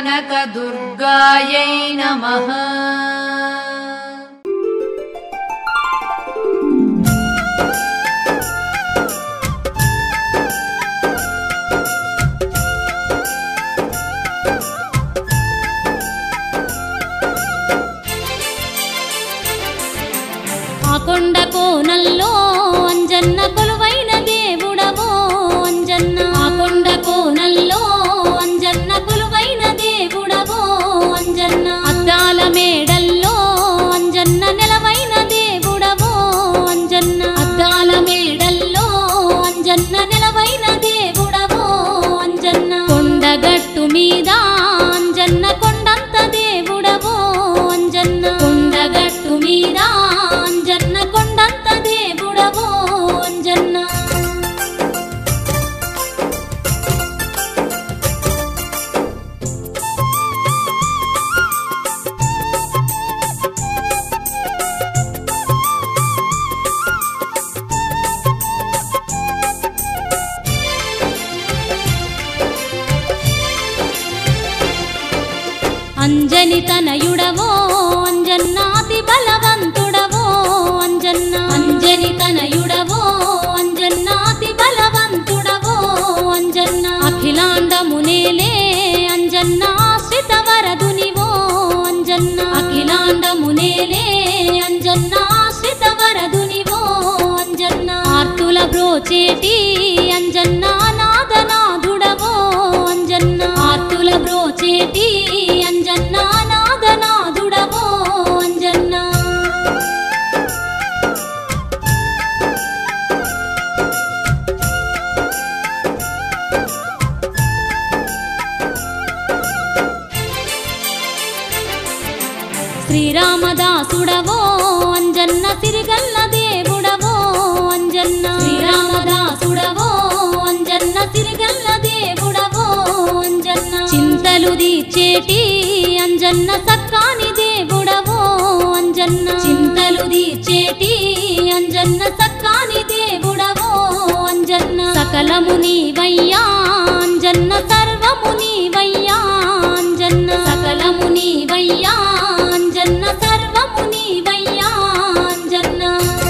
కనకదుర్గాయై నమః ఆ కొండ కోనల్లో అంజన్న కొలువైన దేవుడవో అంజన్న ఆ కొండ కోనల్లో అంజన్న కొలువైన దేవుడవో అంజన్న అద్దాల మేడల్లో అంజన్న నెలవైన దేవుడవో అంజన్న అద్దాల మేడల్లో అంజన్న నెలవైన దేవుడవో అంజన్న కొండగట్టు మీద అంజన్న కొండంత దేవుడవో అంజన్న కొండగట్టు మీద అంజన్న కొండంత దేవుడవో అంజన్న అంజని తనయుడవో అంజన్నాతి బలవంతుడవో అంజన్న అంజని తనయుడవో అంజన్నాతి బలవంతుడవో అంజన్న అఖిలాండమునేలే అంజన్న ఆశ్రిత వరదునివో అంజన్న అఖిలాండమునేలే అంజన్న ఆశ్రిత వరదునివో అంజన్న ఆర్తుల బ్రోచేటి అంజన్న నాదనాథుడవో అంజన్న ఆర్తుల బ్రోచేటి అంజన్న నాదనాథుడవో అంజన్న శ్రీరామదాసుడవో అంజన్న సిరిగల్ల దేవుడవో అంజన్న శ్రీరామదాసుడవో అంజన్న సిరిగల్ల దేవుడవో అంజన్న చింతలు దీచేటి అంజన్న సక్కాని దేవుడవో అంజన్న చింతలు దీచేటి అంజన్న సక్కాని దేవుడవో అంజన్న సకలము నీవయ్యా అంజన్న సర్వము నీవయ్యా అంజన్న సకలము నీవయ్యా అంజన్న సర్వము నీవయ్యా అంజన్న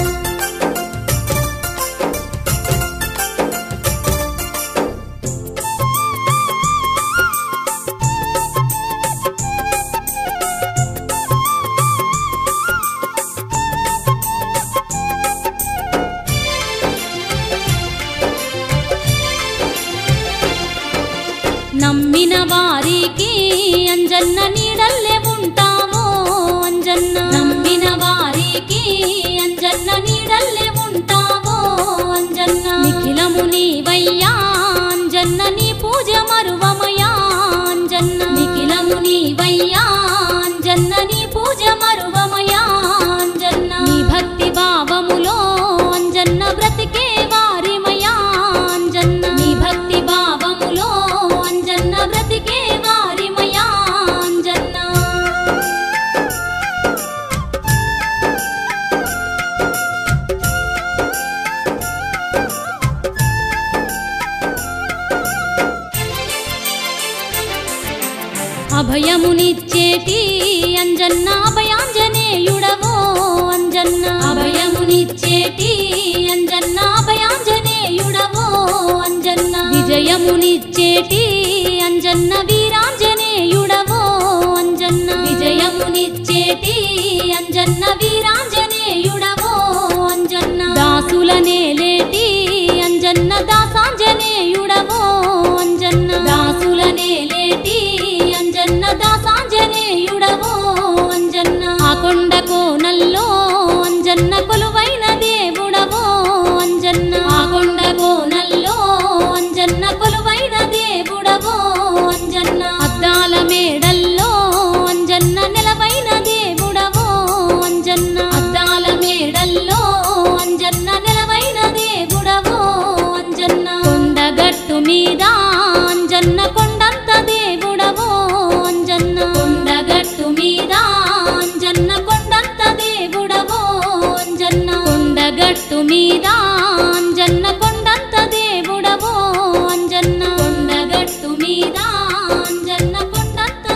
నమ్మిన వారికి అంజన్న నీడల్లే ఉంటావో అంజన్న నమ్మిన వారికి అంజన్న నీడల్లే ఉంటావో అంజన్న నిఖిలము నీవయ్యా అంజన్న నీ పూజ మరువమయా అంజన్న నిఖిలము నీవయ్యా అంజన్న నీ పూజ మరువమయా అంజన్న నీ భక్తి భావములో అంజన్న బ్రతికే వారిమయా అంజన్న నీ భక్తి భావములో అంజన్న బ్రతికే వారిమయా అంజన్న అభయమునిచ్చేటి అంజన్న అభయాంజనేయుడవో అంజన్న అభయమునిచ్చేటి అంజన్న అభయాంజనేయుడవో అంజన్న విజయమునిచ్చేటి అంజన్న వీరాంజనేయుడవో అంజన్న విజయమునిచ్చేటి అంజన్న వీరాంజనేయుడవో అంజన్న దాసుల నేలేటి అంజన్న దాసాంజనేయుడవో అంజన్న దాసుల నేలేటి అంజన్న దాసాంజనేయుడవో అంజన్న ఆ కొండ కోనల్లో అంజన్న కొలువైన దేవుడవో అంజన్న ఆ కొండ కోనల్లో అంజన్న కొలువైన దేవుడవో అంజన్న అద్దాల మేడల్లో అంజన్న నెలవైన దేవుడవో అంజన్న అద్దాల మేడల్లో అంజన్న నెలవైన దేవుడవో అంజన్న కొండగట్టు మీద అంజన్న కొండంత దేవుడవో అంజన్న కొండగట్టు మీద అంజన్న కొండంత దేవుడవో అంజన్న కొండగట్టు మీద అంజన్న కొండంత దేవుడవో అంజన్న కొండగట్టు మీద అంజన్న కొండంత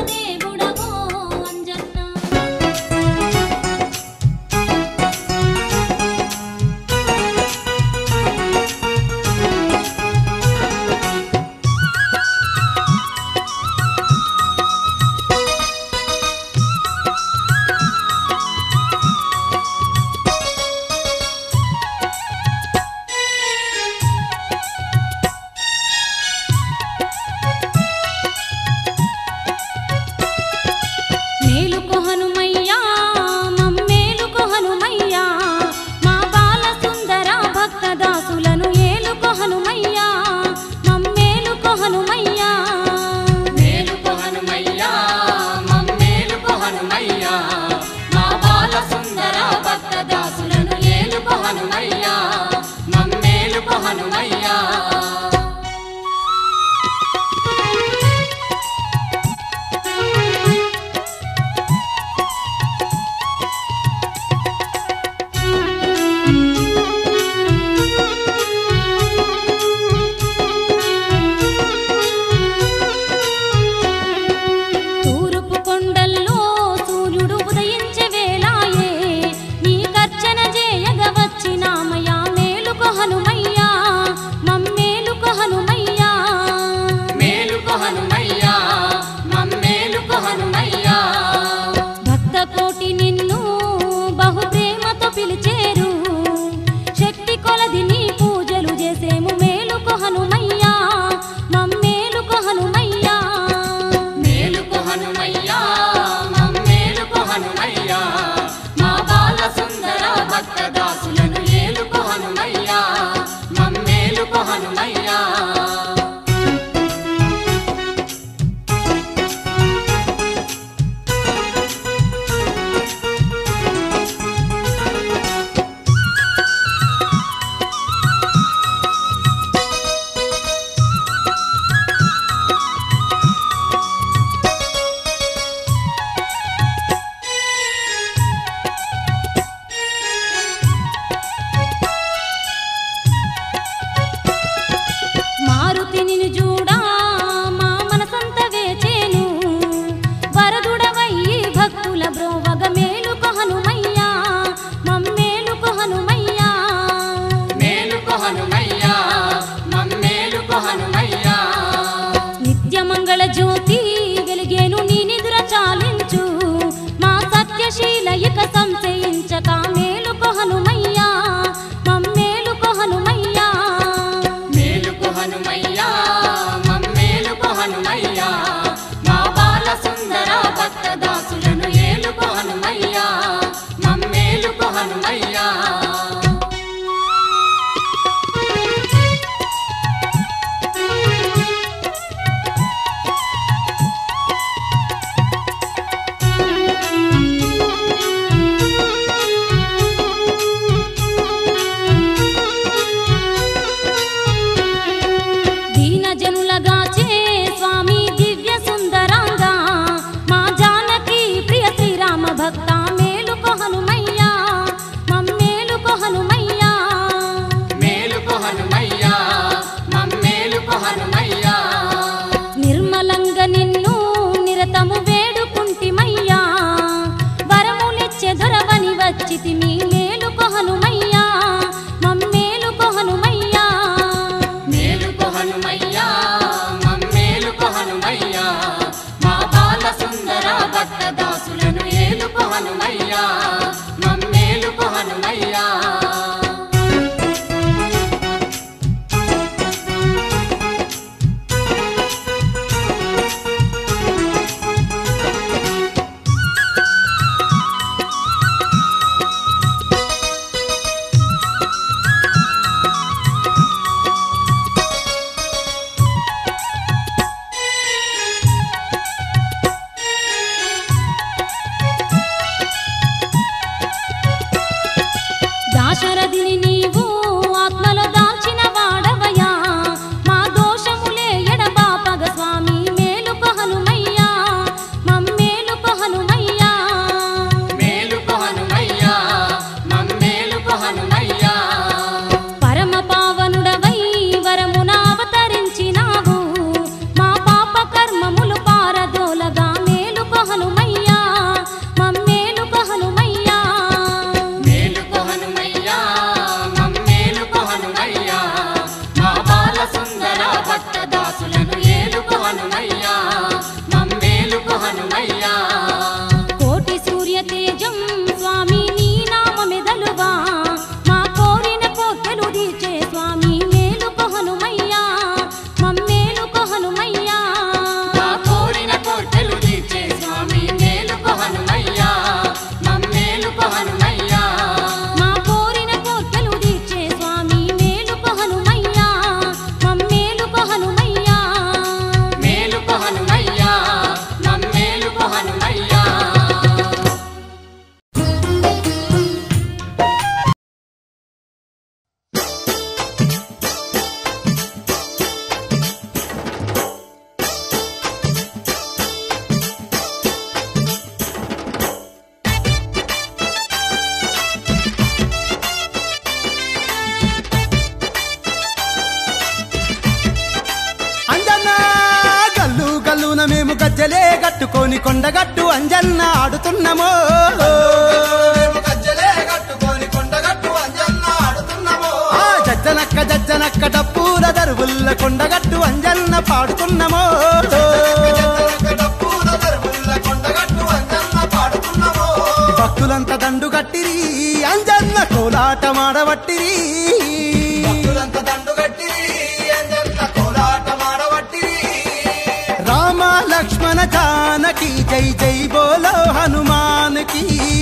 మమ్ములగాచే స్వామి దివ్య సుందరంగా మా జానకి ప్రియ శ్రీరామ భక్త మేలుకో హనుమయ్యా మమ్మేలుకో హనుమయ్యా మేలుకు హనుమయ్యా మమ్మేలుకు హనుమయ్యా నిర్మలంగా నిన్ను నిరతము వేడుకుంటిమయ్యా వరములిచ్చే దొరవని వచ్చితిమి మేలుకో హనుమయ్యా మమ్మేలుకో హనుమయ్యా మేలుకు హనుమయ్యా మమ్మేలుకు హనుమయ్యా మా బాల సుందర భక్త దాసులను ఏలుకు హనుమయ్యా మమ్మేలుకు హనుమయ్యా దాశరథిని నీవు ఆత్మలో దాల్చిన వాడవయ్యా మా దోషములే ఎడబాపగ స్వామి మేలుకో హనుమయ్యా మమ్మేలుకో హనుమయ్యా మేలుకు హనుమయ్యా మమ్మేలుకు హనుమయ్యా పరమ పావనుడవై వరమున అవతరించినావు మా పాప కర్మములు పారదోలగా మేలుకో హనుమయ్యా మమ్మేలుకో హనుమయ్యా మేలుకు హనుమయ్యా మమ్మేలుకు హనుమయ్యా మా బాల సుందర భక్త దాసులను ఏలుకు హనుమయ్యా మమ్మేలుకు హనుమయ్యా కోటి సూర్య తేజం స్వామి నీ నామమెదలుగా మా కోరిన కోర్కెలు తీర్చే స్వామి మేలుకో హనుమయ్యా మమ్మేలుకో హనుమయ్యా మా కోరిన కోర్కెలు తీర్చే స్వామి మేలుకు హనుమయ్యా మమ్మేలుకు హనుమయ్యా మా కోరిన కోర్కెలు తీర్చే స్వామి మేలుకో హనుమయ్యా మమ్మేలుకో హనుమయ్యా మేలుకు హనుమయ్యా మమ్మేలుకు హనుమయ్యా అంజన్న గల్లు గల్లున మేము గజ్జలే గట్టుకొని కొండగట్టు అంజన్న ఆడుతున్నామో ఆ జజ్జనక్క జజ్జనక్క డప్పుల దరువుల్ల కొండగట్టు అంజన్న పాడుతున్నామో భక్తులంతా దండు కట్టిరి అంజన్న కోలాటమాడబట్టిరి రామ లక్ష్మణ జానకి జై జై బోలో హనుమాన్ కి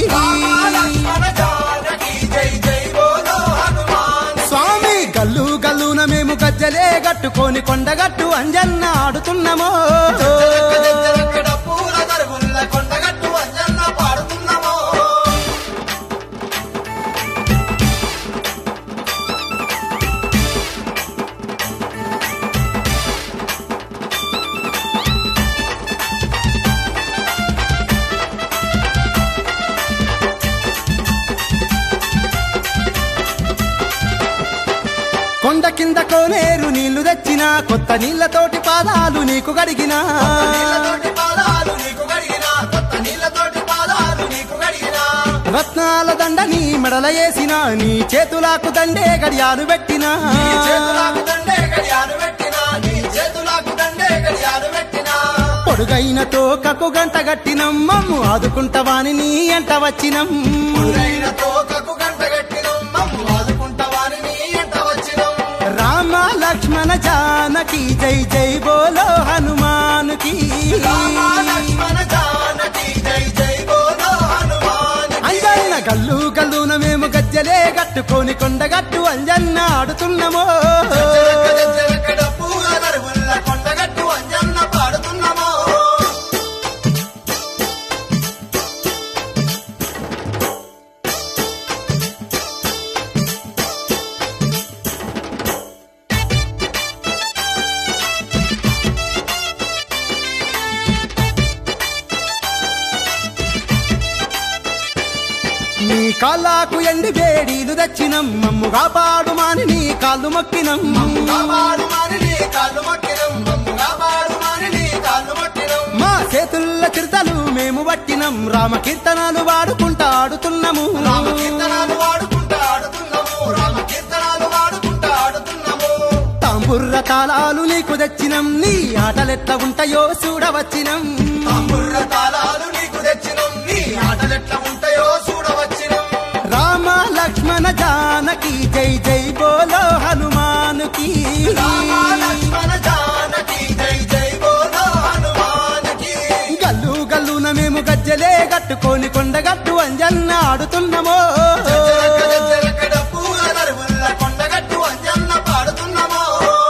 స్వామి గల్లు గల్లున మేము గజ్జలే గట్టుకొని కొండగట్టు అంజన్న ఆడుతున్నామో కొండగట్టు అంజన్న పాడుతున్నామో కొండ కింద కోనేరు నీళ్లు తెచ్చిన కొత్త నీళ్లతోటి పాదాలు నీకు గడిగినా నీళ్ళతోటి పాదాలు నీకు గడిగిన కొత్త నీళ్ళతోటి పాదాలు నీకు గడిగిన రత్నాల దండ నీ మెడల వేసిన నీ చేతులకు దండే గడియాలు పెట్టినా నీ చేతులకు దండే గడియాలు పెట్టిన నీ చేతులకు దండే గడియాలు పెట్టిన పొడుగైన తోకకు గంట గట్టినం మమ్ము ఆదుకుంటవాని నీ ఎంట వచ్చినం పురైన తోకకు గంట కట్టినం మమ్ము ఆదుకుంటవాని నీ ఎంట వచ్చినం రామ లక్ష్మణ జానకి జై జై బోలో హనుమాన్ కి రామ లక్ష్మణ జానకి జై జై బోలో హనుమాన్ అంజన్న గల్లు గల్లున మేము గజ్జలే గట్టుకొని కొండగట్టు అంజన్న ఆడుతున్నామో పూల దరువుల్ల కొండగట్టు అంజన్న పాడుతున్నామో కాళ్ళకు ఎండి వేడీలు తెచ్చినం మమ్ము కాపాడు మాని నీ కాళ్ళు మొక్కినం కాపాడు మాని నీ కాళ్ళు మొక్కినం మమ్ము కాపాడు మాని నీ కాళ్ళు మొక్కినం మా చేతుల్ల చిరుతలు మేము పట్టినం రామ కీర్తనాలు వాడుకుంటా ఆడుతున్నాము రామ కీర్తనాలు వాడుకుంటా ఆడుతున్నాము రామ కీర్తనాలు వాడుకుంటా ఆడుతున్నాము తాంబుర్ర తాళాలు నీకు తెచ్చినం నీ ఆటలెట్ల ఉంటాయో చూడవచ్చినం తాంబుర్ర తాళాలు నీకు తెచ్చినం నీ ఆటలెట్ల ఉంటాయో చూడవచ్చినం రామ లక్ష్మణ జానకి జై జై బోలో హనుమానుకి రామ లక్ష్మణ జానకి జై జై బోలో హనుమానికి గల్లు గల్లున మేము గజ్జలే కట్టుకొని కొండగట్టు అంజన్న ఆడుతున్నామో జరక జరక డప్పుల నరువుల్ల కొండగట్టు అంజన్న పాడుతున్నామో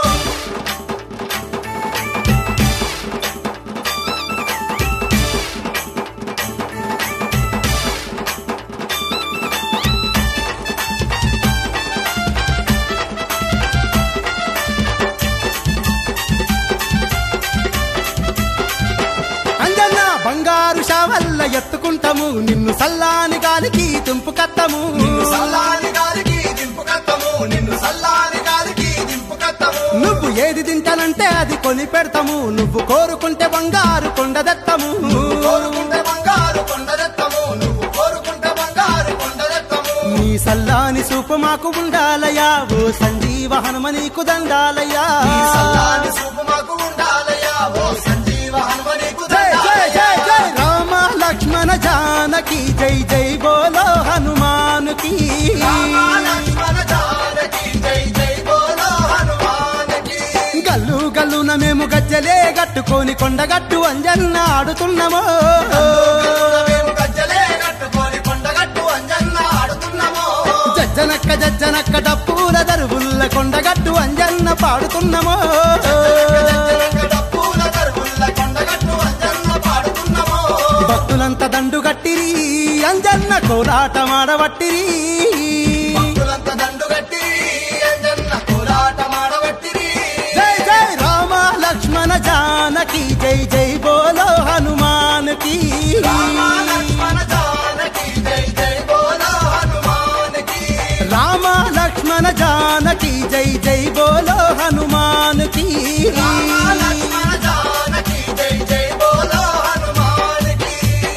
అంజన్న బంగారు షావల్ల ఎత్తుకుంటాము నిన్ను సల్లాని గాలికి తుంపు కత్తము నిన్ను సల్లాని గాలికి దింపు కత్తము నిన్ను సల్లాని గాలికి దింపు కత్తము నువ్వు ఏది తింటానంటే అది కొని పెడతాము నువ్వు కోరుకుంటే బంగారు కొండదెత్తము నువ్వు కోరుకుంటే బంగారు కొండరెత్తము నువ్వు కోరుకుంటే బంగారు కొండరెత్తము నీ సల్లాని సూపు మాకు ఉండాలయా ఓ సంజీవ హనుమ నీకు దండాలయా ఈ సల్లాని చూపు మాకు ఉండాలయ్యా ఓ సంజీవ హనుమ నీకు జై జై జై జై దండాలయ్యా. రామ లక్ష్మణ జానకి జై జై బోలో హనుమానుకి రామ లక్ష్మణ జానకి జై జై బోలో హనుమానికి గల్లు గల్లున మేము గజ్జలే గట్టుకొని కొండగట్టు అంజన్న ఆడుతున్నామో మేము గజ్జలే కట్టుకొని కొండగట్టు అంజన్న ఆడుతున్నాము జజ్జనక్క జజ్జనక్క డప్పుల దరువుల్ల కొండగట్టు అంజన్న పాడుతున్నామో జజ్జనక డప్పుల దరువుల్ల కొండగట్టు అంజన్న పాడుతున్నాము భక్తులంతా దండు గట్టిరి అంజన్న కోలాటమాడబట్టిరి భక్తులంతా దండుగట్టి అంజన్న కోలాటమాడబట్టిరి జై జై రామ లక్ష్మణ జానకి జై జై బోలో హనుమానుకి రామ లక్ష్మణ జానకి జై జై బోలో హనుమానికి రామ లక్ష్మణ జానకి జై జై బోలో హనుమానుకి రామ లక్ష్మణ జానకి జై జై బోలో హనుమానికి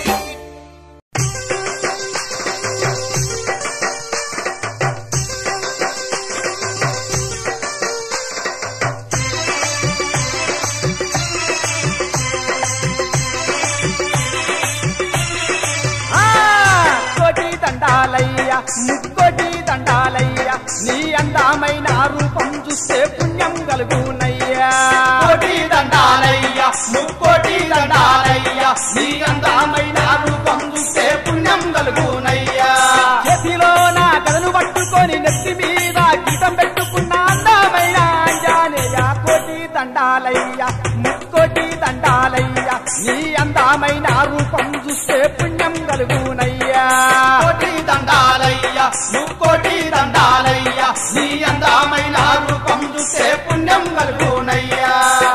ఆ కోటి దండాలయ్య ముక్కోటి దండాలయ్య నీ అందమైన రూపం చూస్తే పుణ్యం కలుగునయ్యా కోటి దండాలయ్య ముక్కోటి దండాలయ్య నీ అందమైన రూపం చూస్తే పుణ్యం కలుగునయ్యా చేతిలో నా కథను పట్టుకొని నెత్తి మీద గీతం పెట్టుకున్న అందమైన అంజనేయ కోటి దండాలయ్య ముక్కోటి దండాలయ్య నీ అందమైన రూపం చూస్తే పుణ్యం కలుగునయ్యా కోటి దండాలయ్య ముక్కోటి దండాలయ్య నీ అందమైన రూపం చూస్తే పుణ్యం కలుగునయ్యా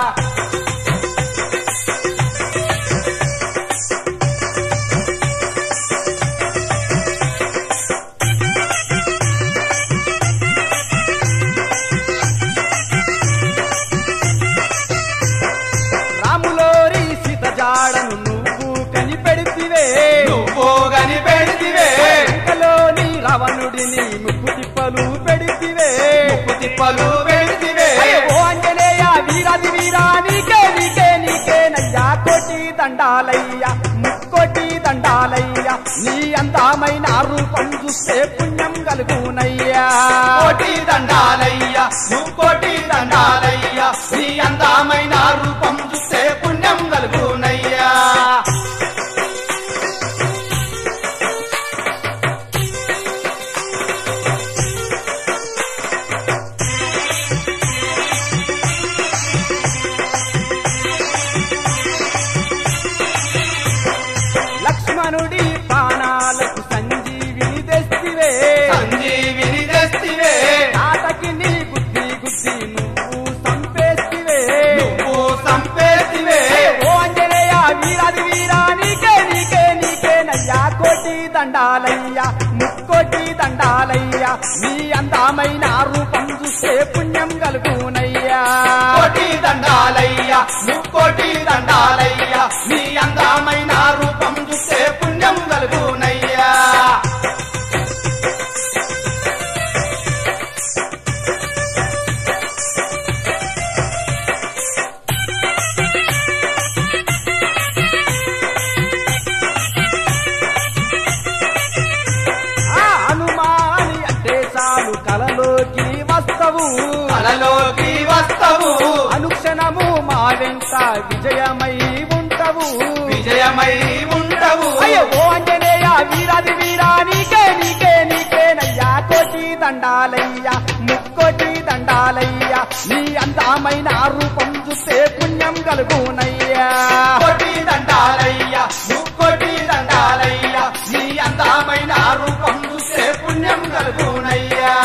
రాములోరి సీత జాడను నువ్వు కనిపెడితివే నువ్వు కనిపెడితివే ఇంకలోని రావణుడిని ముప్పు తిప్పలు పెడితివే ముప్పు తిప్పలు పెడితివే ఓ అంజనేయ వీరాది వీరా నీకే నీకే నీకే నయ్యా కోటి దండాలయ్య ముక్కోటి దండాలయ్య నీ అందమైన రూపం చూస్తే పుణ్యం కలుగునయ్యా కోటి దండాలయ్య ముక్కోటి దండాలయ్య నీ అందమైన రూపం చూస్తే పుణ్యం కలుగునయ్యా లక్ష్మణుడి ప్రాణాలకు సంజీవిని తెస్తివే సంజీవిని తెస్తివే తాతకి నీ బుద్ధి గుద్ది నువ్వు సంపేస్తివే నువ్వు సంపేస్తివే ఓ అంజనేయ వీరాది వీరా నీకే నీకే నీకే నయ్యా కోటి దండాలయ్య ముక్కో నీ అందమైన రూపం చూస్తే పుణ్యం కలుగునయ్యా కోటి దండాలయ్యా ముక్కోటి దండాలయ్యా నీ అందమైన రూపం చూస్తే పుణ్యం కలుగునయ్యా ఆ హనుమాని అంటే చాలు కలలోకి వస్తవు కలలోకి వస్తవు అనుక్షణము మా వెంట విజయమై ఉంటవు విజయమై ఉండవు అయ్యో ఓ అంజనేయ వీరాది వీరా నీకే నీకే నీకేనయ్యా కోటి దండాలయ్యా ముక్కోటి దండాలయ్యా నీ అందమైన రూపం చూస్తే పుణ్యం కలుగునయ్యా కోటి దండాలయ్యా ముక్కోటి దండాలయ్యా నీ అందమైన రూపం చూస్తే పుణ్యం కలుగునయ్యా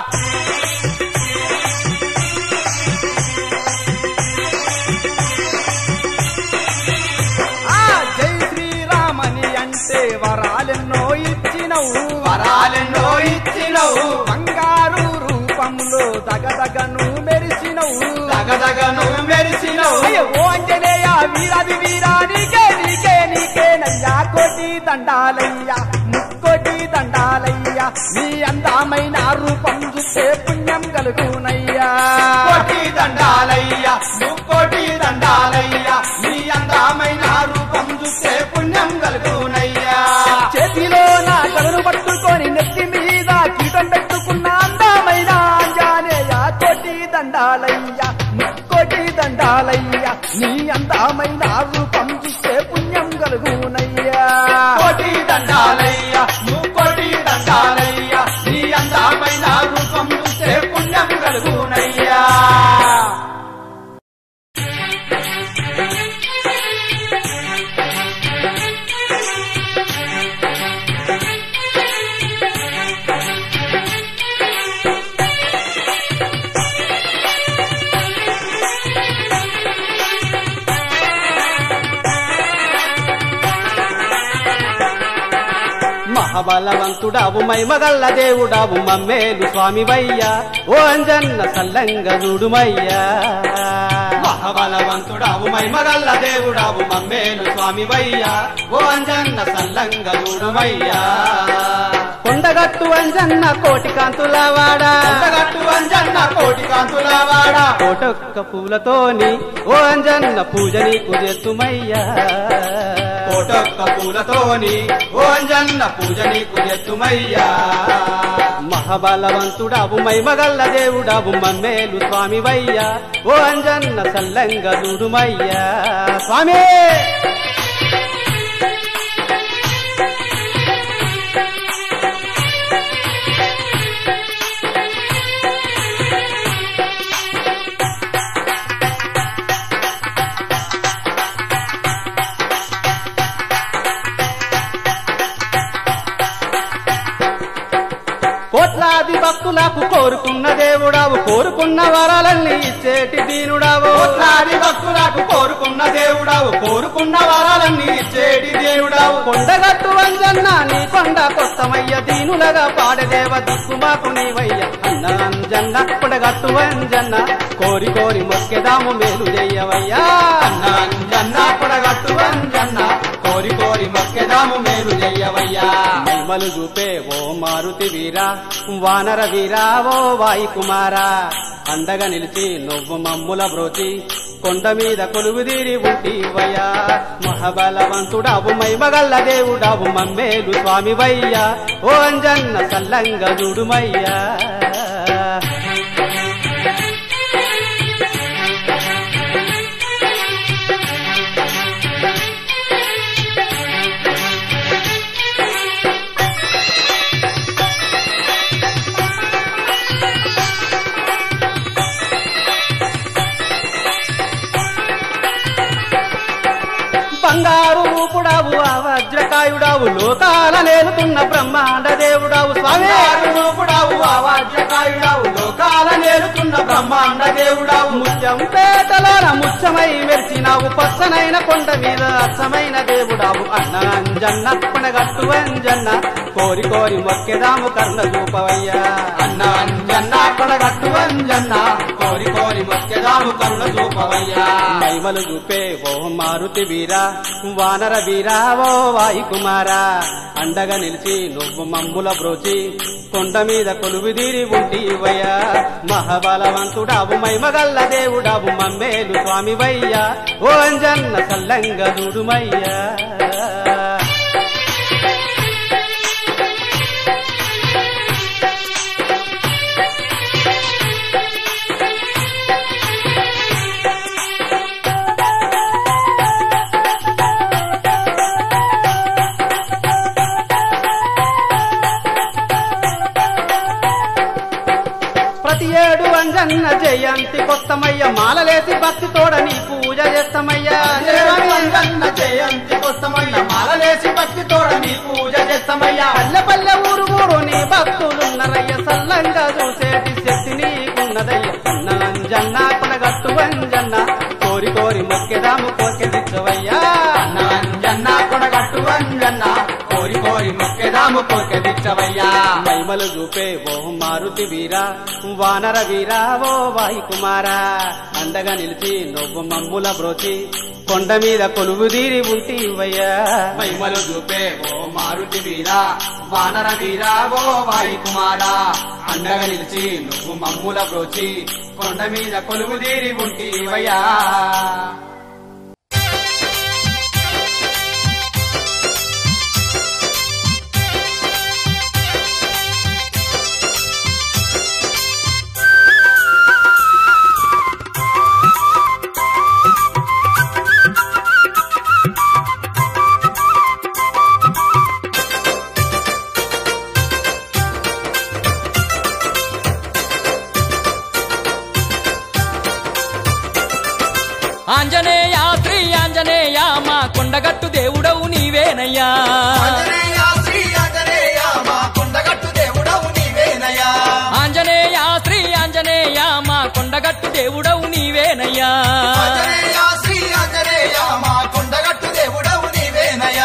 ఆ జై శ్రీరామని అంటే వరాలెన్నో ఇచ్చినవు వరాలెన్నో ఇచ్చినవు బంగారు రూపంలో దగదగను మెరిసినవు దగదగను మెరిసినవు అయ్యో ఓ అంజనేయ వీరాది వీరా నీకే నీకే నీకేనయ్యా కోటి దండాలయ్యా ముక్కోటి దండాలయ్యా నీ అందమైన రూపం చూస్తే పుణ్యం కలుగునయ్యా కోటి దండాలయ్యా ముక్కోటి దండాలయ్యా నీ అందమైన రూపం చూస్తే పుణ్యం కలుగునయ్యా చేతిలో నా కలను పట్టుకొని నెత్తి మీద కీటం పెట్టుకున్న అందమైన ఆంజనేయ కోటి దండాలయ్యా ముక్కోటి దండాలయ్యా నీ అందమైన రూపం చూస్తే పుణ్యం కలుగునయ్యా కోటి దండాలయ్యా ముక్కోటి దండాలయ్యా నీ అందమైన రూపం చూస్తే పుణ్యం కలుగునయ్యా మహాబలవంతుడావు మైమగల్ల దేవుడావు మమ్మేలు స్వామివయ్యా ఓ అంజన్న సల్లంగ చూడుమయ్యా మహాబలవంతుడావు మైమగల్ల దేవుడావు మమ్మేలు స్వామివయ్యా ఓ అంజన్న సల్లంగ చూడమయ్యా కొండగట్టు అంజన్న కోటి కాంతుల వాడా కొండగట్టు అంజన్న కోటి కాంతులవాడా కోటొక్క పూలతోని ఓ అంజన్న పూజ నీకు చేస్తుమయ్యా కోటొక్క పూలతోని ఓ అంజన్న పూజ నీకు ఎత్తుమయ్యా మహాబలవంతుడావు మైమగల్ల దేవుడావు మమ్మేలు స్వామివయ్యా ఓ అంజన్న సల్లంగ చూడుమయ్యా స్వామి కోట్లాది భక్తులకు కోరుకున్న దేవుడావు కోరుకున్న వరాలన్నీ ఇచ్చేటి దీనుడావు కోట్లాది భక్తులకు కోరుకున్న దేవుడావు కోరుకున్న వరాలన్నీ ఇచ్చేటి దేవుడావు కొండగట్టు అంజన్న నీ కొండ కొత్తమయ్య దీనులగా పాడదేవ దిక్కు మాకు నీవయ్య అన్న అంజన్న కొండగట్టు అంజన్న కోరి కోరి మొక్కెదాము మేలు చెయ్యవయ్యా అన్న అంజన్న పొడగట్టు అంజన్న కోరి కోరి మొక్కెదాము మేలు చెయ్యవయ్యా మహిమలు చూపే ఓ మారుతి వీరా వానర వీరా ఓ వాయి కుమారా అండగా నిలిచి నువ్వు మమ్ముల బ్రోచి కొండ మీద కొలువుదీరి ఉంటివయ్యా మహాబలవంతుడావు మైమగల్ల దేవుడావు మమ్మేలు స్వామివయ్యా ఓ అంజన్న సల్లంగ చూడుమయ్యా బంగారు రూపుడావు ఆ వజ్రకాయుడావు లోకాల నేలుతున్న బ్రహ్మాండ దేవుడావు స్వామి బంగారు రూపుడావు ఆవాజ్యకాయుడావు లోకాల నేలుతున్న బ్రహ్మాండ దేవుడావు ముత్యం పేటలోన ముత్యమై మెరిసినావు పచ్చనైన కొండ మీద అచ్చమైన దేవుడావు అన్న అంజన్న పనగట్టు అంజన్న కోరి కోరి మొక్కెదాము కర్ణ చూపవయ్యా అన్న అంజన్న కొడగట్టు అంజన్న కోరి కోరి మొక్కెదాము కరుణ చూపవయ్యా మహిమలు చూపే ఓ మారుతి వీరా వానర వీరా ఓ వాయి కుమారా అండగా నిలిచి నువ్వు మమ్ముల బ్రోచి కొండ మీద కొలువుదీరి ఉంటివయ్యా మహాబలవంతుడావు మైమగల్ల దేవుడావు మమ్మేలు స్వామివయ్యా ఓ అంజన్న సల్లంగ చూడుమయ్యా ప్రతి ఏడు అంజన్న జయంతి కొత్తమయ్య మాలలేసి భక్తి తోడ నీ పూజ చేస్తామయ్యా అంజన్న జయంతి కోసమయ్య మాలలేసి భక్తి తోడ నీ పూజ చేస్తామయ్యా పల్లె పల్లె ఊరు ఊరు నీ భక్తులున్నరయ్య సల్లంగా చూసేటి శక్తి నీకున్నదయ్య అన్న అంజన్న కొనగట్టు అంజన్న కోరి కోరి మొక్కెదాము కోకెదిచ్చవయ్యా అన్న అంజన్న కొడగట్టు అంజన్న కోరి కోరి మొక్కెదాము కోకెదిచ్చవయ్యా మహిమలు చూపే ఓ మారుతి వీరా వానర వీరా ఓ వాయి కుమారా అండగా నిలిచి నువ్వు మమ్ముల బ్రోచి కొండ మీద కొలువు తీరి ఉంటివయ్యా మహిమలు చూపే ఓ మారుతి వీరా వానర వీరా ఓ వాయి కుమారా అండగా నిలిచి నువ్వు మమ్ముల బ్రోచి కొండ మీద కొలువు తీరి ఉంటివయ్యా ఆంజనేయ శ్రీ ఆంజనేయ మా కొండగట్టు దేవుడవు నీవేనయ్యా ఆంజనేయ శ్రీ ఆంజనేయ మా కొండగట్టు దేవుడవు నీవేనయ్యా ఆంజనేయ శ్రీ ఆంజనేయ మా కొండగట్టు దేవుడవు నీవేనయ్యా ఆంజనేయ శ్రీ ఆంజనేయ మా కొండగట్టు దేవుడవు నీవేనయ్యా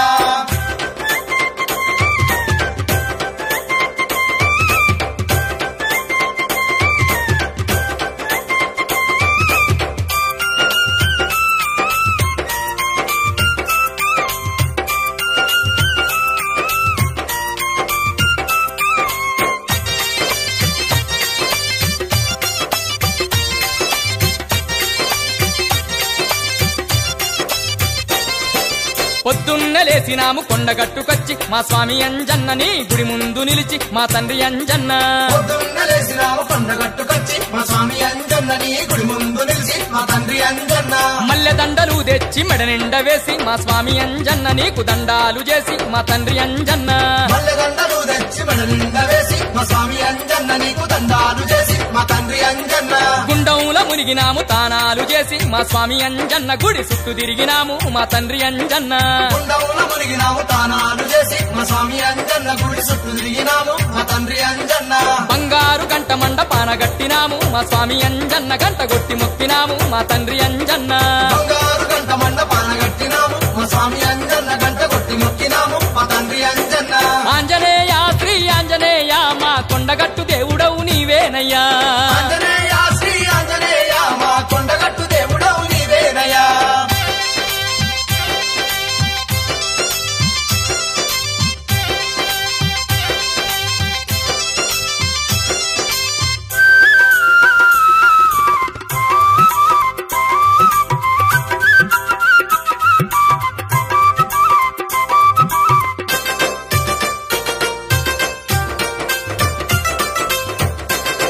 పొద్దున్న లేసినాము కొండగట్టుకొచ్చి మా స్వామి అంజన్నని గుడి ముందు నిలిచి మా తండ్రి అంజన్న పొద్దున్న లేసినాము కొండగట్టుకొచ్చి మా స్వామి అంజన్న నీ గుడి ముందు నిలిచి మా తండ్రి అంజన్న మల్లె దండలు తెచ్చి మెడ నిండా వేసి మా స్వామి అంజన్న నీకు దండాలు చేసి మా తండ్రి అంజన్న మల్లెదండలు తెచ్చి మెడ నిండా వేసి మా స్వామి అంజన్న నీకు దండాలు చేసి మా తండ్రి అంజన్న గుండంలో మునిగినాము తానాలు చేసి మా స్వామి అంజన్న గుడి చుట్టూ తిరిగినాము మా తండ్రి అంజన్న గుండముల మునిగినాము తానాలు చేసి మా స్వామి అంజన్న గుడి చుట్టూ తిరిగినాము మా తండ్రి అంజన్న బంగారు గంట మండపాన గట్టినాము మా స్వామి అంజన్న గంట కొట్టి మొక్కినాము మా తండ్రి అంజన్న బంగారు గంట మండపాన కట్టినాము మా స్వామి అంజన్న గంట కొట్టి మొక్కినాము మా తండ్రి అంజన్న ఆంజనేయ శ్రీ ఆంజనేయ మా కొండగట్టు దేవుడవు నీవేనయ్యా ఆంజనేయ శ్రీ ఆంజనేయ మా కొండగట్టు దేవుడవు నీవేనయ్యా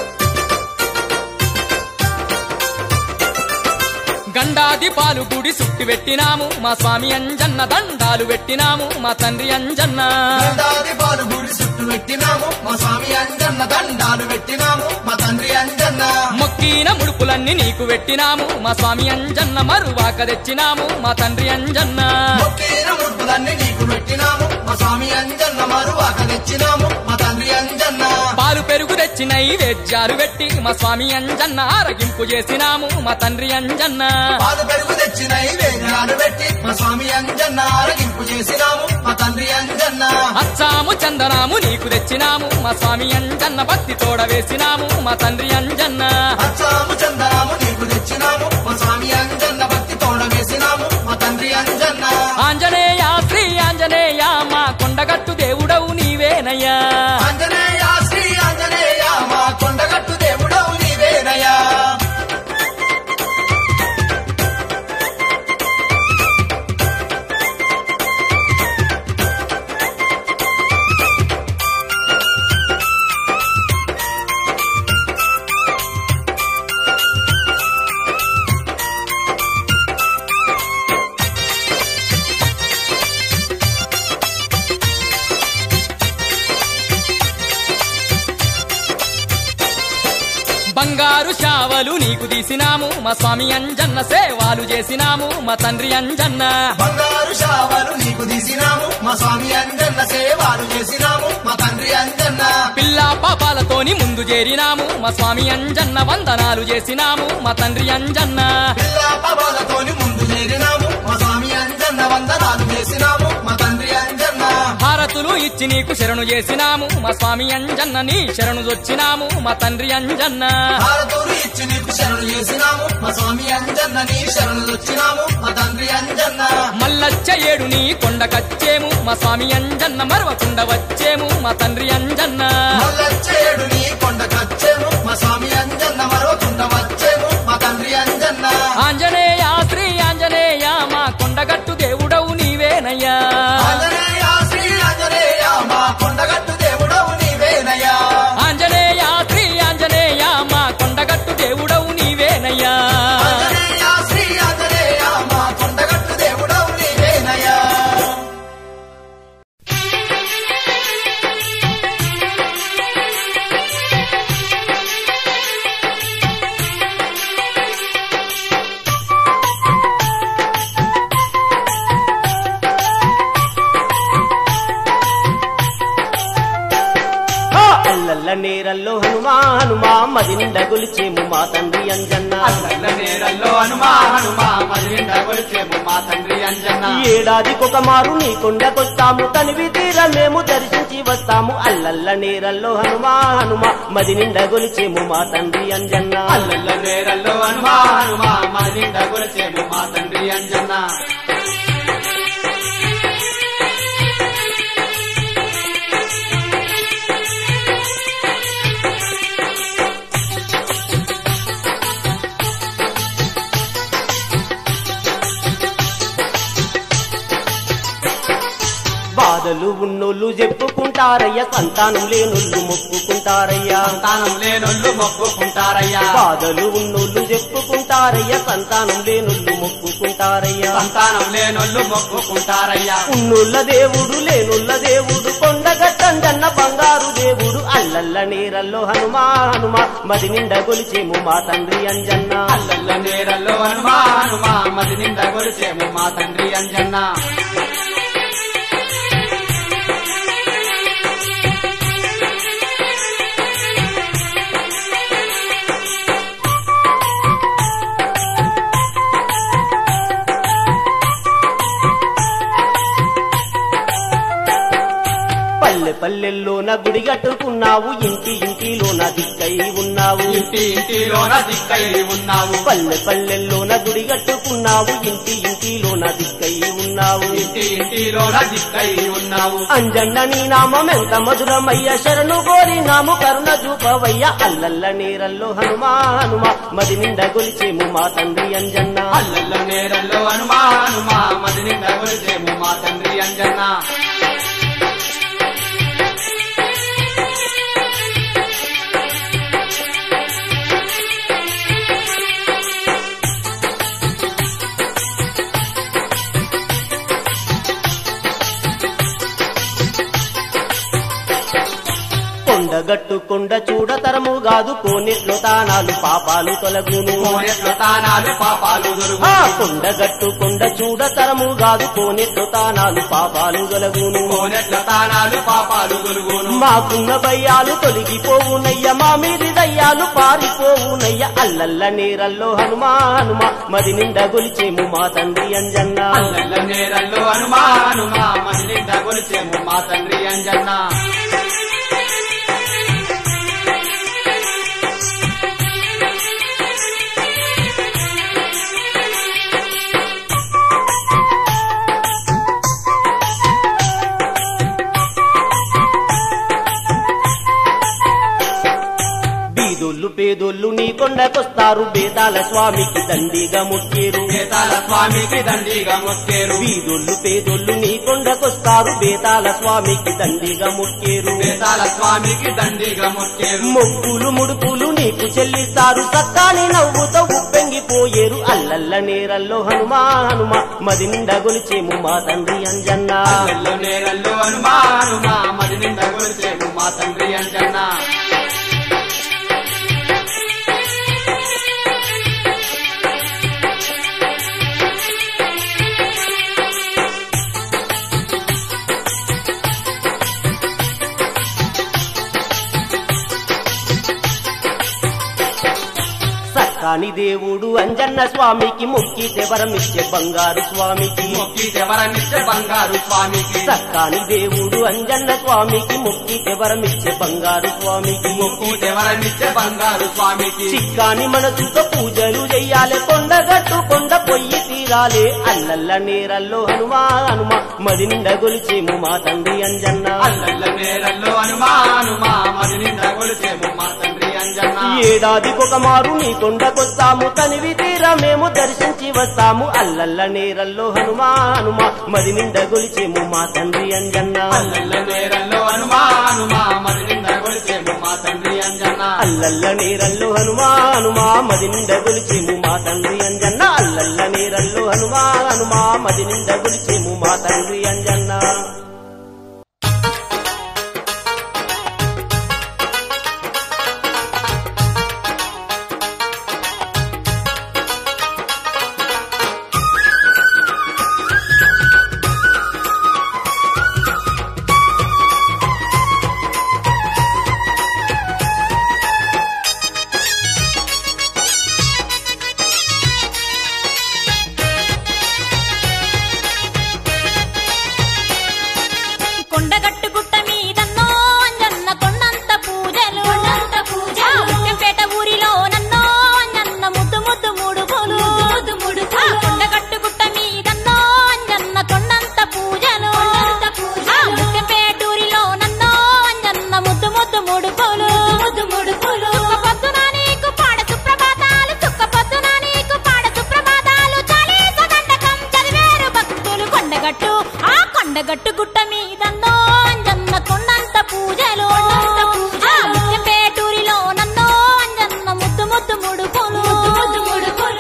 గండాది పాలు గుడి చుట్టూ బొట్టి పెట్టినాము మా స్వామి అంజన్న దండాలు పెట్టినాము మా తండ్రి అంజన్న దండాది బాలు గుడి చుట్టూ పెట్టినాము మా స్వామి అంజన్న దండాలు పెట్టినాము మా తండ్రి అంజన్న మొక్కిన ముడుపులన్నీ నీకు పెట్టినాము మా స్వామి అంజన్న మరువాక తెచ్చినాము మా తండ్రి అంజన్న మొక్కిన ముడుపులన్నీ నీకు పెట్టినాము మా స్వామి అంజన్న మరువాక తెచ్చినాము మా తండ్రి అంజన్న పాలు పెరుగు తెచ్చి నైవేద్యాలు పెట్టి మా స్వామి అంజన్న ఆరగింపు చేసినాము మా తండ్రి అంజన్న పాలు పెరుగు తెచ్చి నైవేద్యాలు పెట్టి మా స్వామి అంజన్న ఆరగింపు చేసినాము మా తండ్రి అంజన్న అచ్చాము చందనాము నీకు తెచ్చినాము మా స్వామి అంజన్న భక్తి తోడ వేసినాము మా తండ్రి అంజన్న అచ్చాము చందనాము నీకు తెచ్చినాము మా స్వామి అంజన్న భక్తి తోడ వేసినాము మా తండ్రి అంజన్న ఆంజనేయ శ్రీ ఆంజనేయ మా కొండగట్టు దేవుడవు నీవేనయ్యా ఆంజనేయ శ్రీ ఆంజనేయ మా కొండగట్టు దేవుడవు నీవేనయ్యా బంగారు శావలు నీకు తీసినాము మా స్వామి అంజన్న సేవాలు చేసినాము మా తండ్రి అంజన్న బంగారు శావలు నీకు తీసినాము మా స్వామి అంజన్న సేవలు చేసినాము మా తండ్రి అంజన్న పిల్ల పాపాలతోని ముందు చేరినాము మా స్వామి అంజన్న వందనాలు చేసినాము మా తండ్రి అంజన్న పిల్ల పబాలతోని ముందు చేరినాము మా స్వామి అంజన్న వందనాలు చేసినాము మా తండ్రి అంజన్న హారతులు ఇచ్చి నీకు శరణు చేసినాము మా స్వామి అంజన్న నీ శరణు వచ్చినాము మా తండ్రి అంజన్న భారతూరు ఇచ్చి నీకు శరణు చేసినాము మా స్వామి అంజన్న నీ శరణు వచ్చినాము మా తండ్రి అంజన్న మల్లచ్చ ఏడు నీ కొండకచ్చేము మా స్వామి అంజన్న మరవకుండా వచ్చేము మా తండ్రి అంజన్న మల్లచ్చేడు నీ కొండ కచ్చేము మా స్వామి అంజన్న మరవకుండా వచ్చేము మా తండ్రి అంజన్న ఆంజనేయ శ్రీ ఆంజనేయ మా కొండగట్టు దేవుడవు నీవేనయ్యా ఆంజనేయ శ్రీ ఆంజనేయ మా కొండగట్టు దేవుడవు నీవేనయ్యా ఆంజనేయ శ్రీ ఆంజనేయ మా కొండగట్టు దేవుడవు నీవేనయ్యా ఆంజనేయ శ్రీ ఆంజనేయ మా కొండగట్టు దేవుడవు నీవేనయ్యా అల్లల్ల నేరల్లో హనుమా హనుమా మది నిండా గొలిచేము మా తండ్రి అంజన్న అల్లల్ల నేరల్లో హనుమా హనుమా మదిలిండ కొలిచేము మా తండ్రి అంజన్న ఏడాదికొక మారు నీ కొండకొస్తాము తనివి తీర మేము దర్శించి వస్తాము అల్లల్ల నేరల్లో హనుమా హనుమా మది నిండా గొలిచేము మా తండ్రి అంజన్న అల్లల్ల నేరల్లో హనుమా హనుమా మదిలిండ కొలిచేము మా తండ్రి అంజన్న బాధలు ఉన్నోళ్ళు చెప్పుకుంటారయ్య సంతానం లేనోళ్ళు మొక్కుకుంటారయ్యా సంతానం లేనొల్లు మొక్కుకుంటారయ్యా బాధలు ఉన్నోళ్ళు చెప్పుకుంటారయ్య సంతానం లేనోళ్ళు మొక్కుకుంటారయ్యా సంతానం లేనొల్లు మొక్కుకుంటారయ్యా ఉన్నుల్ల దేవుడు లేనుల్ల దేవుడు కొండగట్టండన్న బంగారు దేవుడు అల్లల్ల నీరల్లో హనుమా హనుమా మది నిండా గొలిచేము మా తండ్రి అంజన్న అల్లల్ల నేరల్లో హనుమా హనుమా మదిలిండ కొలిచేము మా తండ్రి అంజన్న పల్లె పల్లెల్లోన గుడి కట్టుకున్నావు ఇంటి ఇంటిలోన దిక్కై ఉన్నావు ఇంటి ఇంటిలోన దిక్కై ఉన్నావు పల్లె పల్లెల్లోన గుడి కట్టుకున్నావు ఇంటి ఇంటిలోన దిక్కై ఉన్నావు ఇంటి ఇంటిలోన దిక్కై ఉన్నావు అంజన్న నీ నామం ఎంత మధురమయ్య శరణు కోరి నాము కరుణ చూపవయ్య అల్లల్ల నీరల్లో హనుమా హనుమా మది నిండా గొలిచేము మా తండ్రి అంజన్న అల్లల్ల నేరల్లో హనుమా హనుమా మదిలిండ కొలిచేము మా తండ్రి అంజన్న కొండగట్టు కొండ చూడ తరము కాదు కోనెట్లో తానాలు పాపాలు తొలగును కోనెట్లో తానాలు పాపాలు దొరుకు ఆ కొండగట్టు కొండ చూడ తరము కాదు కోనెట్లో తానాలు పాపాలు తొలగును కోనెట్ల తానాలు పాపాలు దొరుకును మాకున్న భయ్యాలు తొలగిపోవునయ్య మా మీది దయ్యాలు పారిపోవునయ్య అల్లల్ల నేరల్లో హనుమా హనుమా మది నిండా గొలిచేము మా తండ్రి అంజన్న అల్లల్ల నేరల్లో హనుమా హనుమా మదిలింద గొలిచేము మా తండ్రి అంజన్న బీదోళ్ళు పేదోళ్ళు నీ కొండకొస్తారు బేతాల స్వామికి దండిగా ముక్కేరు వేతాల స్వామికి దండిగా మొక్కేరు బీదోళ్ళు పేదోళ్ళు నీ కొండకొస్తారు బేతాల స్వామికి దండిగా ముక్కేరు వేతాల స్వామికి దండిగా మొక్కేరు మొక్కులు ముడుపులు నీకు చెల్లిస్తారు సత్తాని నవ్వుతో ఉప్పెంగిపోయేరు అల్లల్ల నేరల్లో హనుమా హనుమా మది నిండా గొలిచేము మా తండ్రి అంజన్న అల్లల్లో నేరల్లో హనుమా హనుమా మదిలింద గొలిచేము మా తండ్రి అంజన్న సక్కాని దేవుడు అంజన్న స్వామికి మొక్కితే వరమిచ్చే బంగారు స్వామికి మొక్కితే వరమిచ్చే బంగారు స్వామికి సక్కాని దేవుడు అంజన్న స్వామికి మొక్కితే వరమిచ్చే బంగారు స్వామికి మొక్కితే వరమిచ్చే బంగారు స్వామికి చిక్కాని మనసుతో పూజలు చెయ్యాలి కొండగట్టు కొండ పొయ్యి తీరాలే అల్లల్ల నేరల్లో హనుమా హనుమా మది నిండా గొలిచేము మా తండ్రి అంజన్న అల్లల్ల నేరల్లో హనుమా హనుమా మదిలింద గొలిచేము మా తండ్రి అంజన్న ఏడాదికొక మారు నీ కొండకొస్తాము తనివి తీరా మేము దర్శించి వస్తాము అల్లల్ల నేరల్లో హనుమా హనుమా మది నిండా గొలిచేము మా తండ్రి అంజన్న అల్లల్ల నేరల్లో హనుమా హనుమా మదిలింద గొలిచేము మా తండ్రి అంజన్న అల్లల్ల నేరల్లో హనుమా హనుమా మది నిండా గొలిచేము మా తండ్రి అంజన్న అల్లల్ల నేరల్లో హనుమా హనుమా మది నిండా గొలిచేము మా తండ్రి అంజన్న కొండగట్టు గుట్ట మీదన్నో అంజన్న కొండంత పూజలు కొండంత పూజలు. ముత్యంపేట ఊరిలో నన్నో అంజన్న ముద్దు ముద్దు ముడుపులు ముద్దు ముడుపులు. ఆ కొండగట్టు గుట్ట మీదన్నో అంజన్న కొండంత పూజలు కొండంత పూజలు. ఆ ముత్యంపేట ఊరిలో నన్నో అంజన్న ముద్దు ముద్దు ముడుపులు ముద్దు ముడుపులు. చుక్క పొద్దున నీకు పాడ సుప్రభాతాలు చుక్క పొద్దున నీకు పాడ సుప్రభాతాలు చాలీస దండకం చదివేరు భక్తులు కొండగట్టు ఆ కొండగట్టు గుట్ట మీదన్నో అంజన్న కొండంత పూజలు కొండంత పూజలు. ఆ ముత్యంపేటూరిలో నన్నో అంజన్న ముద్దు ముద్దు ముడుపులు ముద్దు ముద్దు ముడుపులు.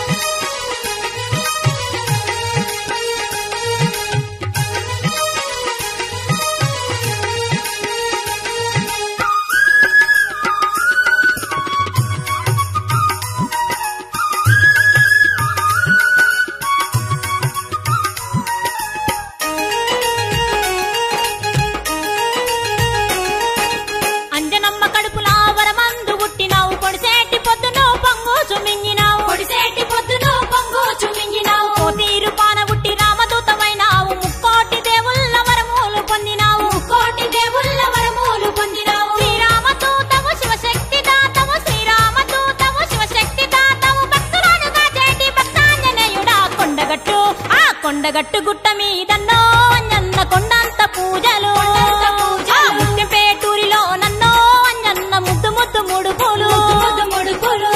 అంజనమ్మ కడుపులా వరమందు పుట్టినావు పొడిసేటి పొద్దును పొంగు చుమింగినావు పొడిసేటి పొద్దును పొంగు చుమింగినావు. కోతీరు పాన పుట్టి రామదూతమైనావు ముక్కోటి దేవుళ్ళ వరములు పొందినావు కోటి దేవుళ్ళ వరములు పొందినావు. శ్రీరామదూతము శివశక్తి దాతము శ్రీరామదూతము శివశక్తి దాతము భక్తులను కాచేటి భక్తాంజనేయుడా కొండగట్టు ఆ కొండగట్టు గుట్ట మీదన్నో అంజన్న కొండంత పూజలు కొండంత పూజలు. ఆ ముత్యంపేటూరిలో నన్నో అంజన్న ముద్దు ముద్దు ముడుపులు ముద్దు ముద్దు ముడుపులు.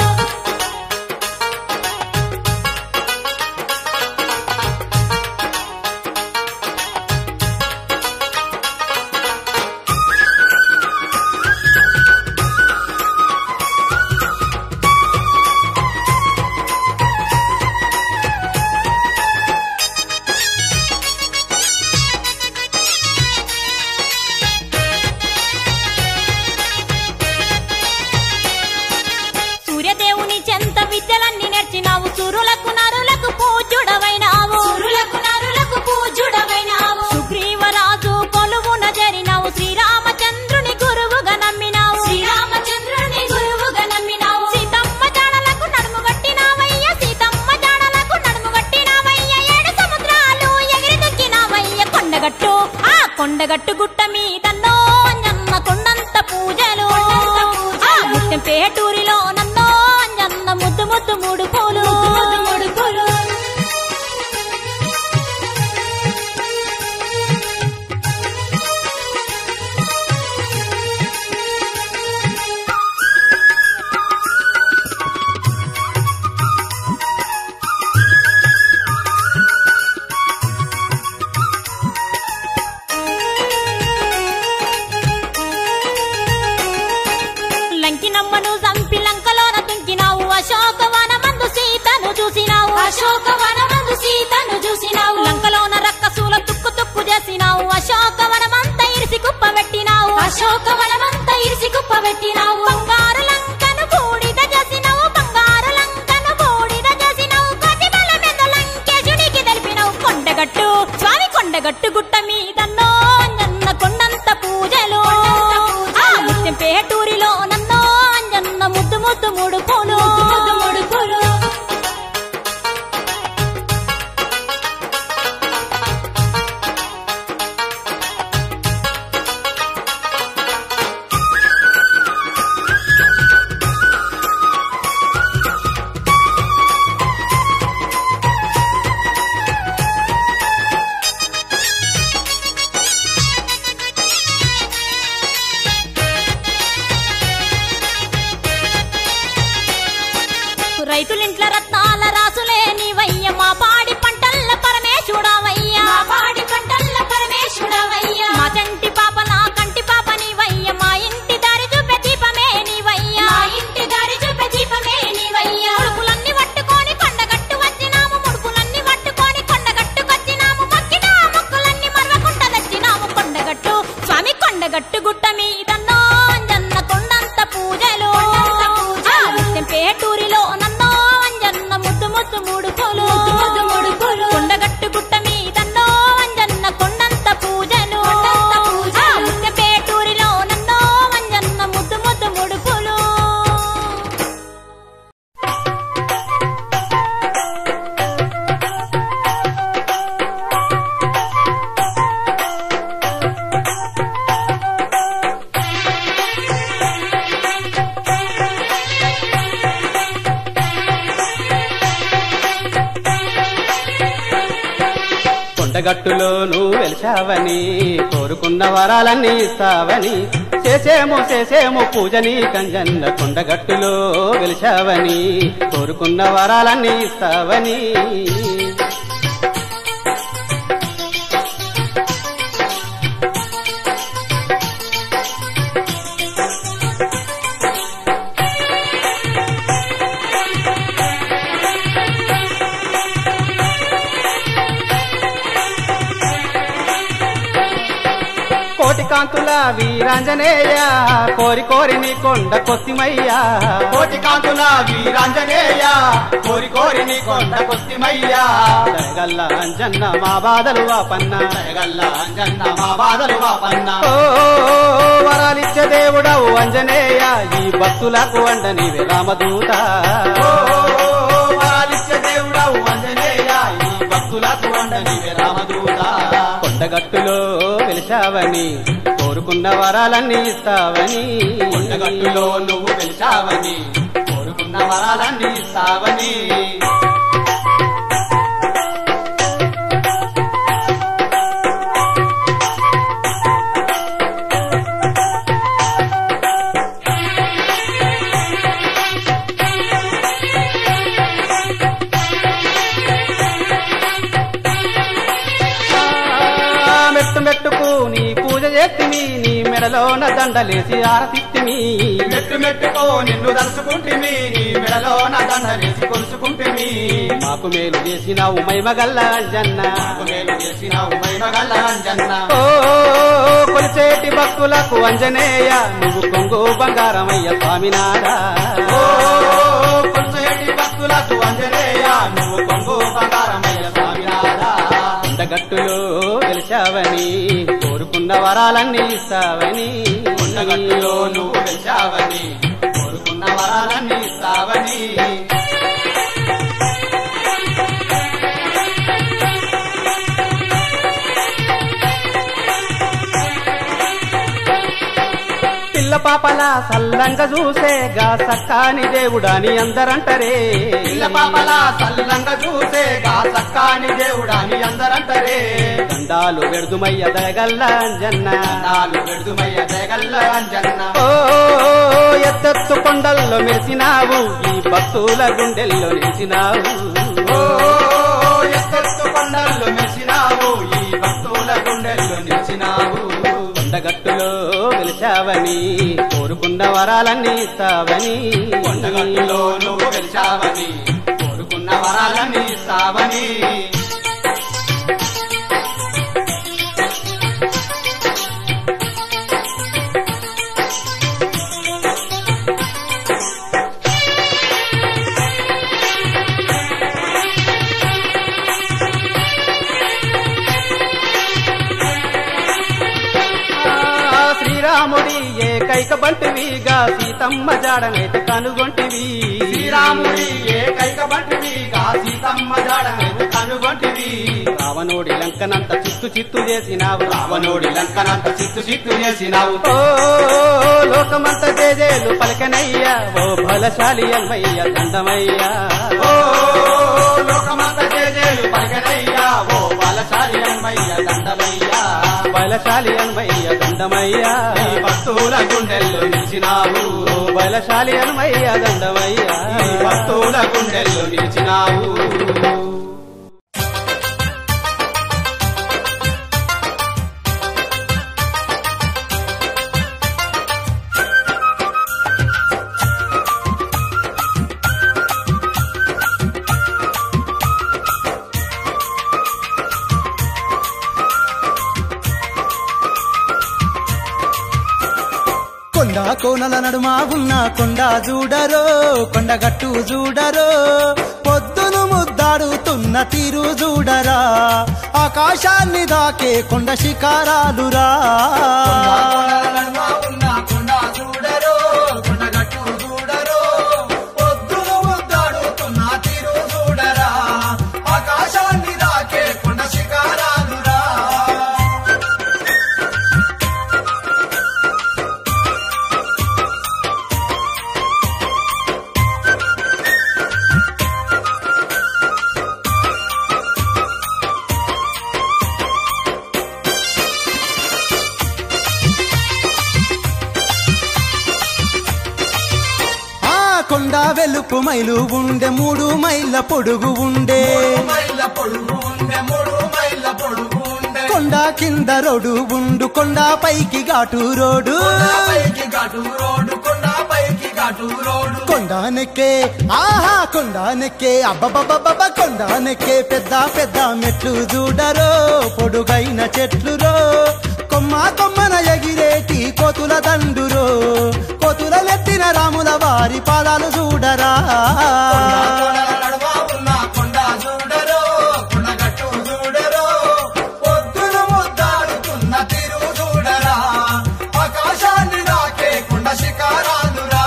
కొండగట్టు గుట్ట మీదన్నో అంజన్న కొండంత పూజలు ఆ ముత్యం పేటూరిలో నన్నో అంజన్న ముద్దు ముద్దు మూడు పూలు ముద్దు ముద్దు పూలు లంకినమ్మను చంపి లంకలోన తుంకినావు అశోకవనమందు సీతను చూసినావు అశోకవనమందు సీతను చూసినావు లంకలోన రక్కసూల తుక్కు తుక్కు చేసినావు అశోకవనమంత ఇరిసి కుప్ప పెట్టినావు అశోకవనమంతా ఇరిసి కుప్ప పెట్టినావు బంగారు లంకను బూడిద చేసినావు బంగారు లంకను బూడిద చేసినావు కొద్దిమల మీద లంకేశుడికి తెలిపినావు కొండగట్టు స్వామి కొండగట్టు గుట్ట మీదన్నో అంజన్న కొండంత పూజలు ఆ ముత్యం పేటూరిలో నన్నో అంజన్న ముద్దు ముద్దు మూడు పూలు ముద్దు మూడు పూలు రైతులింట్ల రత్నాల రాసులే నీవయ్య మా పాడి పంటల్ల పరమేశుడవయ్యా మా పాడి పంటల్ల పరమేశ్వరవయ్యా మా చంటి పాప నా కంటి పాప నీవయ్య మా ఇంటి దారి చూపే దీపమే నీవయ్యా మా ఇంటి దారి చూపే దీపమే నీవయ్యా ముడుపులన్నీ పట్టుకొని కొండగట్టు వచ్చినాము ముడుపులన్నీ పట్టుకొని కొండగట్టుకొచ్చినాము మొక్కిన మొక్కులన్నీ మర్వకుంట తెచ్చినాము కొండగట్టు స్వామి కొండగట్టు గుట్ట మీదన్నో అంజన్న కొండంత పూజలు కొండంత పూజలు. ఆ ముత్యం పేటూరిలో నన్నో అంజన్న ముద్దు ముద్దు మూడు పూలు ముద్దు ముద్దు మూడు పూలు. కొండగట్టు గుట్ట మీదన్నో అంజన్న కొండంత పూజలు కొండంత పూజలు. ఆ ముత్యం పేటూరిలో నన్నో అంజన్న ముద్దు ముద్దు మూడు పూలు కొండగట్టులో నువ్వు వెలిచావని కోరుకున్న వరాలన్నీ ఇస్తావని చేసేమో చేసేమో పూజని కంజన్న కొండగట్టులో వెలిచావని కోరుకున్న వరాలన్నీ ఇస్తావని కోటి కాంతుల వీరాంజనేయ కోరి కోరి నీ కొండ కొత్తిమయ్యా కోటి కాంతుల వీరాంజనేయ కోరి కోరి నీ కొండ కొత్తిమయ్యా గల్ల అంజన్న మా బాధలు వాపన్న గల్ల అంజన్న మా బాధలు వాపన్న ఓ వరాలిచ్చే దేవుడవు అంజనేయ ఈ భక్తులకు అండ నీవే రామదూత ఓ వాలిచ్చే దేవుడవు అంజనేయ ఈ భక్తులకు అండ నీవే రామదూత కొండగట్టులో వెలిశావని కోరుకున్న వరాలన్నీ ఇస్తావని కొండగట్టులో నువ్వు వెలిచావని కోరుకున్న వరాలన్నీ ఇస్తావని ఆ, మెట్టు మెట్టుకు నీ పూజ చేతిని నీ మెడలోన దండలేసి ఆరతిత్తిని మెట్టు మెట్టుకో నిన్ను దలుచుకుంటిమి నీ మెడలో నా దండ వేసి కొలుసుకుంటిమి మాకు మేలు చేసినావు మైమగల్ల అంజన్న నాకు మేలు చేసినావు మైమగల్ల అంజన్న ఓ కొలిచేటి భక్తులకు అంజనేయ నువ్వు కొంగు బంగారమయ్య స్వామినారా ఓ కొంచెటి భక్తులకు అంజనేయ నువ్వు కొంగు బంగారమయ్య స్వామినారా కొండగట్టులో గెలిచావని కోరుకున్న వరాలన్నీ ఇస్తావని కొండగట్టులో నువ్వు వెలిచావని కోరుకున్న వరాలన్నీ ఇస్తావని పాపల సల్లంగా చూసే గా సక్కాని దేవుడాని అందరంటరే పిల్ల పాపల సల్లంగా చూసే గా సక్కాని దేవుడాని అందరంటరే దండాలు వెడుదుమయ్య దయగల్ల అంజన్న నాలు విడుదుమయ్య జగల్ల అంజన్న ఓ ఎత్తెత్తు కొండల్లో మెరిసినావు ఈ భక్తుల గుండెల్లో నిలిచినావు ఓ ఎత్తెత్తు కొండల్లో మెరిసినావు ఈ భక్తుల గుండెల్లో నిలిచినావు కొండగట్టులో వెలిచావని కోరుకున్న వరాలన్నీ ఇస్తావని కొండగట్టులో నువ్వు గెలిచావని కోరుకున్న వరాలన్నీ ఇస్తావని ఆ శ్రీరాముడి ఏకైక బంటివిగా సీతమ్మ జాడనైతే కనుగొంటివి శ్రీరాముడి ఏకైక బంటివిగా సీతమ్మ జాడనైతే కనుగొంటివి రావణోడి లంకనంత చిత్తు చిత్తు చేసినావు రావణోడి లంకనంత చిత్తు చిత్తు చేసినావు ఓ లోకమంత జేజేలు పలకనయ్యా ఓ బలశాలి అమ్మయ్య దండమయ్యా ఓ లోకమంత జేజేలు పలికనయ్యా ఓ బలశాలి అమ్మయ్య దండమయ్యా బలశాలి అమ్మయ్య దండమయ్యా నీ భక్తుల గుండెల్లో నిలిచినావు ఓ బలశాలి అమ్మయ్య దండమయ్యా నీ భక్తుల గుండెల్లో నిలిచినావు కొండ కోనల నడుమ ఉన్న కొండ చూడరో కొండగట్టు చూడరో పొద్దును ముద్దాడుతున్న తీరు చూడరా ఆకాశాన్ని దాకే కొండ శిఖరాలురా ఉన్న కొండ చూడరో కొండగట్టు చూడరో పొద్దును ముద్దాడుతున్న తీరు చూడరా ఆకాశాన్ని దాకే కొండ శిఖరాలురా ఆ కొండ వెలుపు మైలు ఉండే మూడు మైళ్ళ పొడుగు ఉండే మూడు మైళ్ళ పొడుగు ఉండే మూడు మైళ్ళ పొడుగు ఉండే కొండ కింద రోడ్డు ఉండు కొండ పైకి ఘాటు రోడ్డు కొండ పైకి ఘాటు రోడ్డు కొండ పైకి ఘాటు రోడ్డు కొండ నెక్కే ఆహా కొండ నెక్కే అబ్బబ్బబ్బబ్బ కొండ నెక్కే పెద్ద పెద్ద మెట్లు చూడరో పొడుగైన చెట్లురో కొమ్మ కొమ్మన ఎగిరేటి కోతుల దండురో కోతుల నెత్తిన రాముల వారి పాదాలు చూడరా కొండ నడుమ ఉన్న కొండ చూడరో కొండగట్టు చూడరో పొద్దున ముద్దాడుతున్న తీరు చూడరా ఆకాశాన్ని దాకే కొండ శిఖరాలురా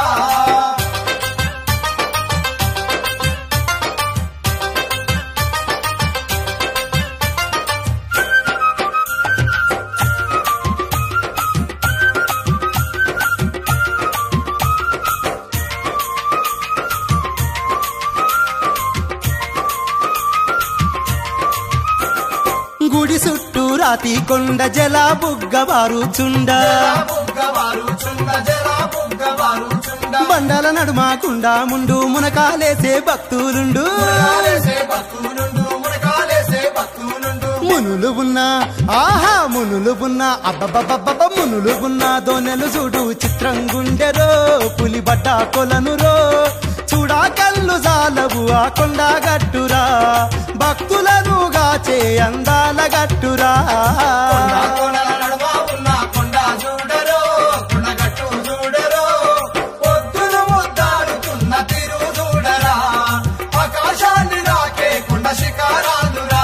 గుడి చుట్టూ రాతి కొండ జల బుగ్గవారు చుండ జరా బుగ్గవారు చుండ జరా బుగ్గవారు చుండ బండల నడుమ కుండ ముండు మునకాలేసే భక్తులుండు మునకాలేసే భక్తులుండు మునకాలేసే భక్తులుండు మునులు ఉన్నా ఆహా మునులు ఉన్నా అబ్బబ్బబ్బబ్బ మునులు ఉన్నా దోనెలు చూడు చిత్రం గుండెరో పులి బడ్డ కొలనురో చూడా కళ్ళు జాలవు ఆ కొండ గట్టురా భక్తులను గాచే అందాల గట్టురా కొండ కోణల నడుమ ఉన్న కొండ చూడరో కొండగట్టు చూడరో పొద్దున ముద్దాడుతున్న తీరు చూడరా ఆకాశాన్ని దాకే కొండ శిఖరాలురా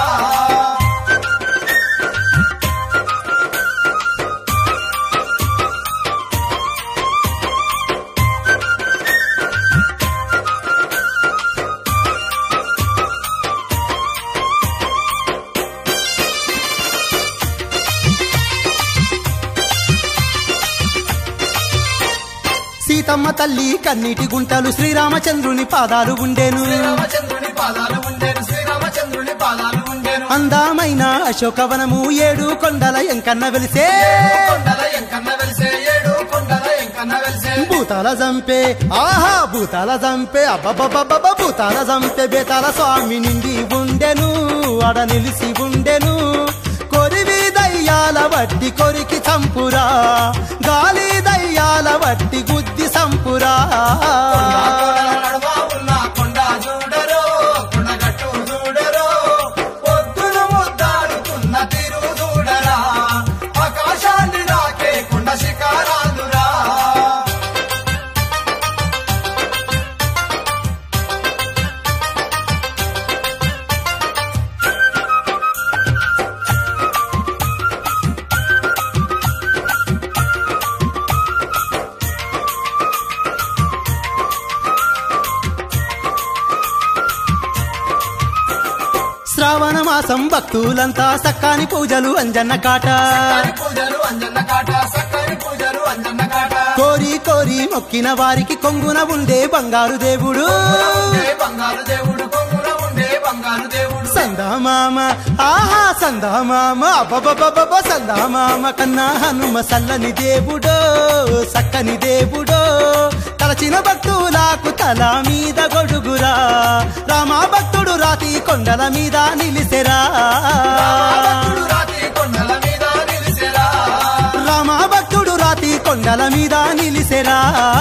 సీతమ్మ తల్లి కన్నీటి గుంటలు శ్రీరామచంద్రుని పాదాలు ఉండేను శ్రీరామచంద్రుని పాదాలు ఉండేను శ్రీరామచంద్రుని పాదాలు ఉండేను అందమైన అశోకవనము ఏడు కొండల ఎంకన్న వెలిసే కొండల ఎంకన్న వెలిసే ఏడు కొండల ఎంకన్న వెలిసే భూతాల జంపే ఆహా భూతాల జంపే అబ్బబ్బబ్బబ్బ భూతాల జంపే బేతాల స్వామి నిండి ఉండెను అడ నిలిసి ఉండెను కొరివి దయ్యాల వట్టి కొరికి చంపురా గాలి దయ్యాల వట్టి గుద్ది సంపురా కొండల నడుమ ఉన్న కొండ చూడరో కొండగట్టు చూడరో పొద్దులు ముద్దాడుతున్న తీరు చూడరా ఆకాశాన్ని నాకే కొండ శిఖరాలురా శ్రావణ మాసం భక్తులంతా సక్కాని పూజలు అంజన్న కాట సక్కని పూజలు అంజన్న కాట సక్కని పూజలు అంజన్న కాట కోరి కోరి మొక్కిన వారికి కొంగున ఉండే బంగారు దేవుడు ఉండే బంగారు దేవుడు కొమ్మున ఉండే బంగారు దేవుడు సందామామ ఆహా సందామామ అబ్బబ్బబ్బబ్బ సందామామ కన్నా హనుమ సల్లని దేవుడో సక్కని దేవుడో తలచిన భక్తులకు తల మీద గొడుగురా రామా భక్తుడు రాతి కొండల మీద నిలిసెరా భక్తుడు రాతి కొండల మీద నిలిసెరా రామా భక్తుడు రాతి కొండల మీద నిలిసెరా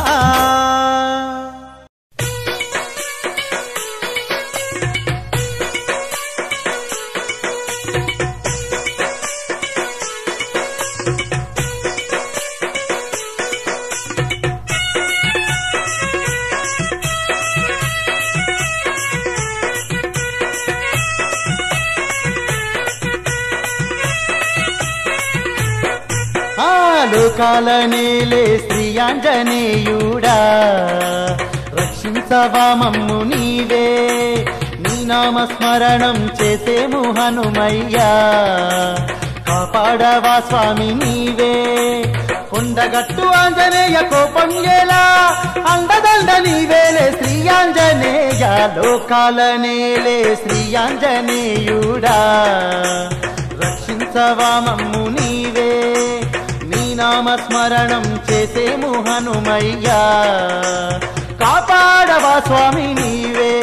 ఆ లోకాల నేలే శ్రీ ఆంజనేయుడా రక్షించవా మమ్ము నీవే నీ నామస్మరణం చేసేము హనుమయ్యా కాపాడవా స్వామి నీవే కొండగట్టు ఆంజనేయ కోపం ఎలా అండదండ నీవేలే శ్రీ ఆంజనేయ లోకాల నేలే శ్రీ ఆంజనేయుడా రక్షించవా మమ్ము నీవే నీ నామస్మరణం చేసేము హనుమయ్యా కాపాడవా స్వామి నీవే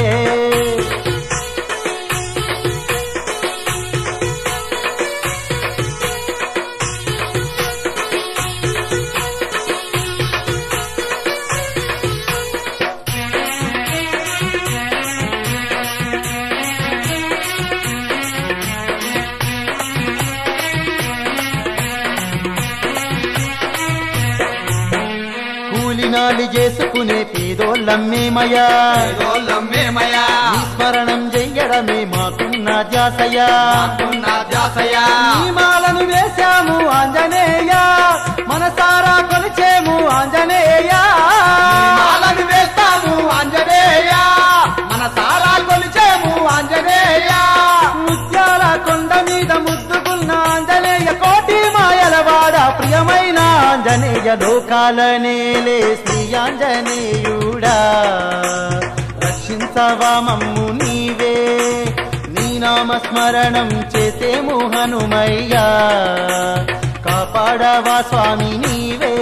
కూలినాలి చేసుకునే పేదోళ్ళమ్మేమయ్యా ఏదోళ్ళమ్మేమయ్యా నీ స్మరణం చెయ్యడమే మాకున్న ధ్యాసయా నాకున్న ధ్యాసయా నీ మాలను వేశాము ఆంజనేయ మనసారా కొలిచేము ఆంజనేయ మాలను వేస్తాము ఆంజనేయ మన సారా కొలిచేము ఆంజనేయ ముత్యాల కొండ మీద ముద్దుకున్న ఆంజనేయ కోటి మాయల వాడ ప్రియమైన ఆంజనేయ లోకాల నేలే శ్రీ ఆంజనేయుడా రక్షించవా మమ్ము నీవే నీ నామస్మరణం చేసేము హనుమయ్యా కాపాడవా స్వామి నీవే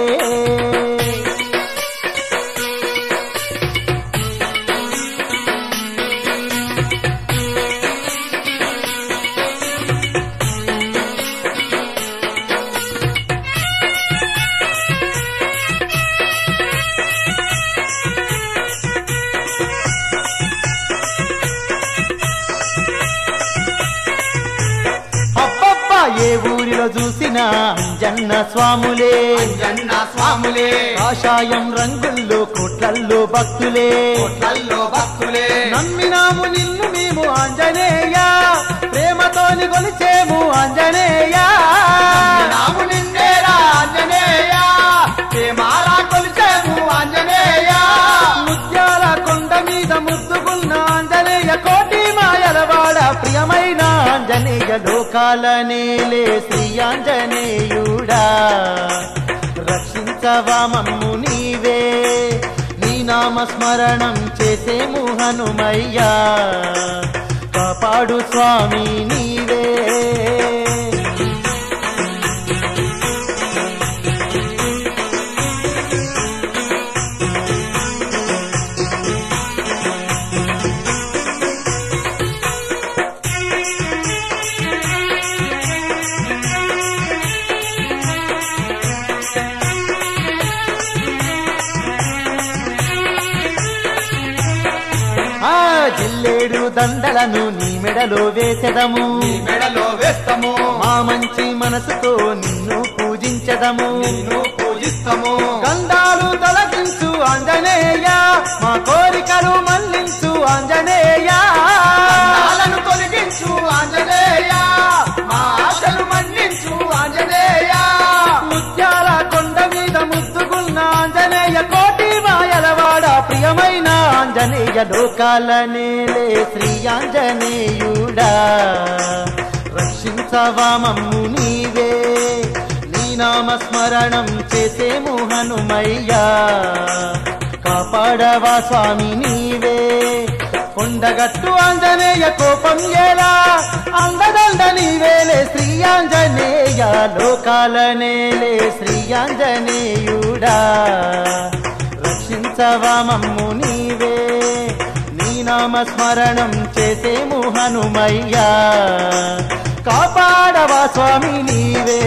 అబ్బబ్బా ఏ ఊరిలో చూసినా అంజన్న స్వాములే అంజన్న స్వాములే కాషాయం రంగుల్లో కోట్లల్లో భక్తులే కోట్లల్లో భక్తులే నమ్మినాము నిన్ను మేము ఆంజనేయ ప్రేమతోని కొలిచేము ఆంజనేయ నాము నిన్నేరా ఆంజనేయ ప్రేమారా కొలిచేము ఆంజనేయ ముత్యాల కొండ మీద ముద్దుకున్న ఆంజనేయ కోటి మాయల వాడ ప్రియమైన ఆంజనేయ లోకాల నేలే శ్రీ ఆంజనేయుడా రక్షించవా మమ్ము నీవే నీ నామస్మరణం చేసేము హనుమయ్యా కాపాడు స్వామి నీవే ఆ జిల్లేడు దండలను నీ మెడలో వేసెదము నీ మెడలో వేస్తాము మా మంచి మనసుతో నిన్ను పూజించదము నిన్ను పూజిస్తాము గంధాలు తొలగించు ఆంజనేయ మా కోరికలు మన్నించు ఆంజనేయ నాలను తొలగించు ఆంజనేయ మా ఆశలు మన్నించు ఆంజనేయ ముత్యాల కొండ మీద ముద్దుకున్న ఆంజనేయ కోటి మాయలవాడ ప్రియమైన ఆంజనేయ లోకాల నేలే శ్రీ ఆంజనేయుడా రక్షించవా మమ్ము నీవే నీ నామస్మరణం చేసేము హనుమయ్యా కాపాడవా స్వామి నీవే కొండగట్టు ఆంజనేయ కోపం ఎలా అందదండ నీవేలే శ్రీ ఆంజనేయ లోకాల నేలే శ్రీ ఆంజనేయుడా రక్షించవా మమ్ము నీవే నీ నామస్మరణం చేసేము హనుమయ్యా కాపాడవా స్వామి నీవే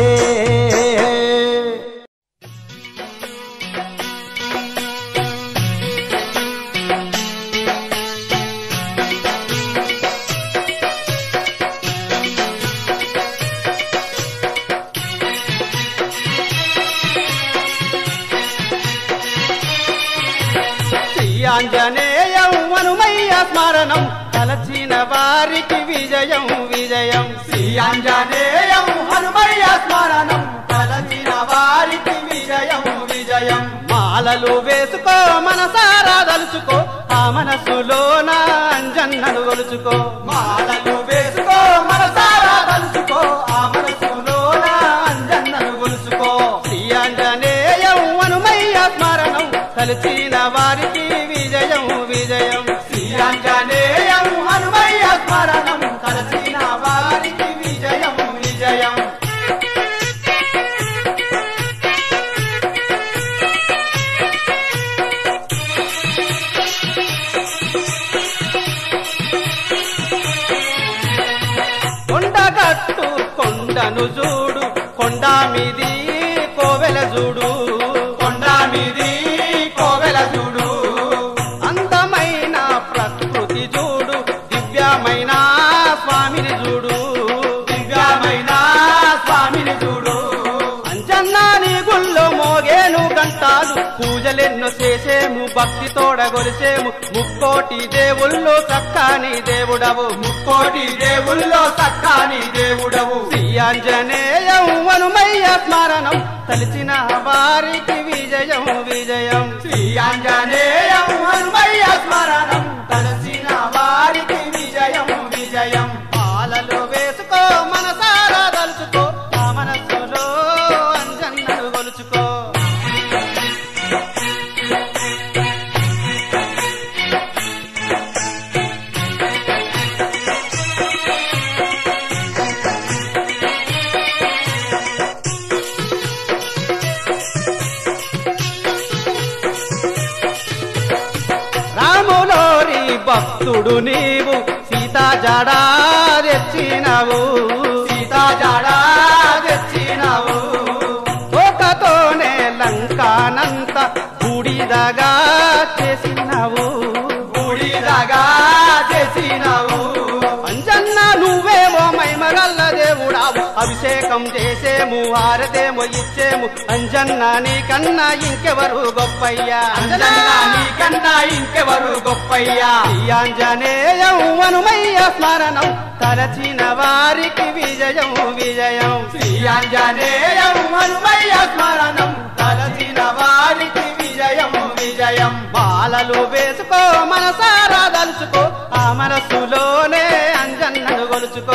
శ్రీ ఆంజనేయం హనుమయ్య స్మరణం తలచిన వారికి విజయం విజయం శ్రీ ఆంజనేయం హనుమయ్య స్మరణం తలచిన వారికి విజయం విజయం మాలలు వేసుకో మనసారా దలుచుకో ఆ మనసులోన అంజన్నను గొలుచుకో మాలలు వేసుకో మనసారా తలుచుకో ఆ మనసులోన అంజన్నను గొలుసుకో శ్రీ ఆంజనేయం హనుమయ్య స్మరణం తలచిన వారికి విజయం విజయం శ్రీ ఆంజనేయం హనుమయ్య స్మరణం తలచిన వారికి విజయం విజయం కొండగట్టు కొండను చూడు కొండ మీది కోవెల చూడు కొండ మీది కోవెల చూడు అందమైన ప్రకృతి చూడు దివ్యమైన స్వామిని చూడు దివ్యమైన స్వామిని చూడు అంజన్నాని గుళ్ళో మోగేను గంటాలు పూజలెన్నో చేసేము భక్తి తోడగొలిసేము ముక్కోటి దేవుళ్ళు చక్కని దేవుడవు కోటి దేవుల్లో సక్కాని దేవుడవు శ్రీ ఆంజనేయం హనుమయ్య స్మరణం తలిచిన వారికి విజయం విజయం శ్రీ ఆంజనేయం హనుమయ్య స్మరణం తలసిన వారికి విజయం విజయం పాలలో వేసుకో మనసారా దలుచుకో ఆ మనస్సులో అంజన్నను గొలుచుకో రాములోరి భక్తుడు నీవు సీతా జడా తెచ్చినవు సీతా జాడా తెచ్చినావు తోకతోనే లంకానంత బూడిదగా చేసినవు బూడిదగా చేసినావు అంజన్న నువ్వేమో మైమగల్ల దేవుడావు అభిషేకం చేసేము హారతేమో ఇచ్చేము అంజన్న నీకన్నా ఇంకెవరు గొప్పయ్యా అంజనా నీకన్నా ఇంకెవరు గొప్పయ్యా ఈ ఆంజనేయం హనుమయ్య స్మరణం తలచిన వారికి విజయం విజయం శ్రీ ఆంజనేయం హనుమయ్య స్మరణం తలచిన వారికి విజయం విజయం బాలలు వేసుకో మనసారా దలుచుకో ఆ మనసులోనే అంజన్నను గొలుచుకో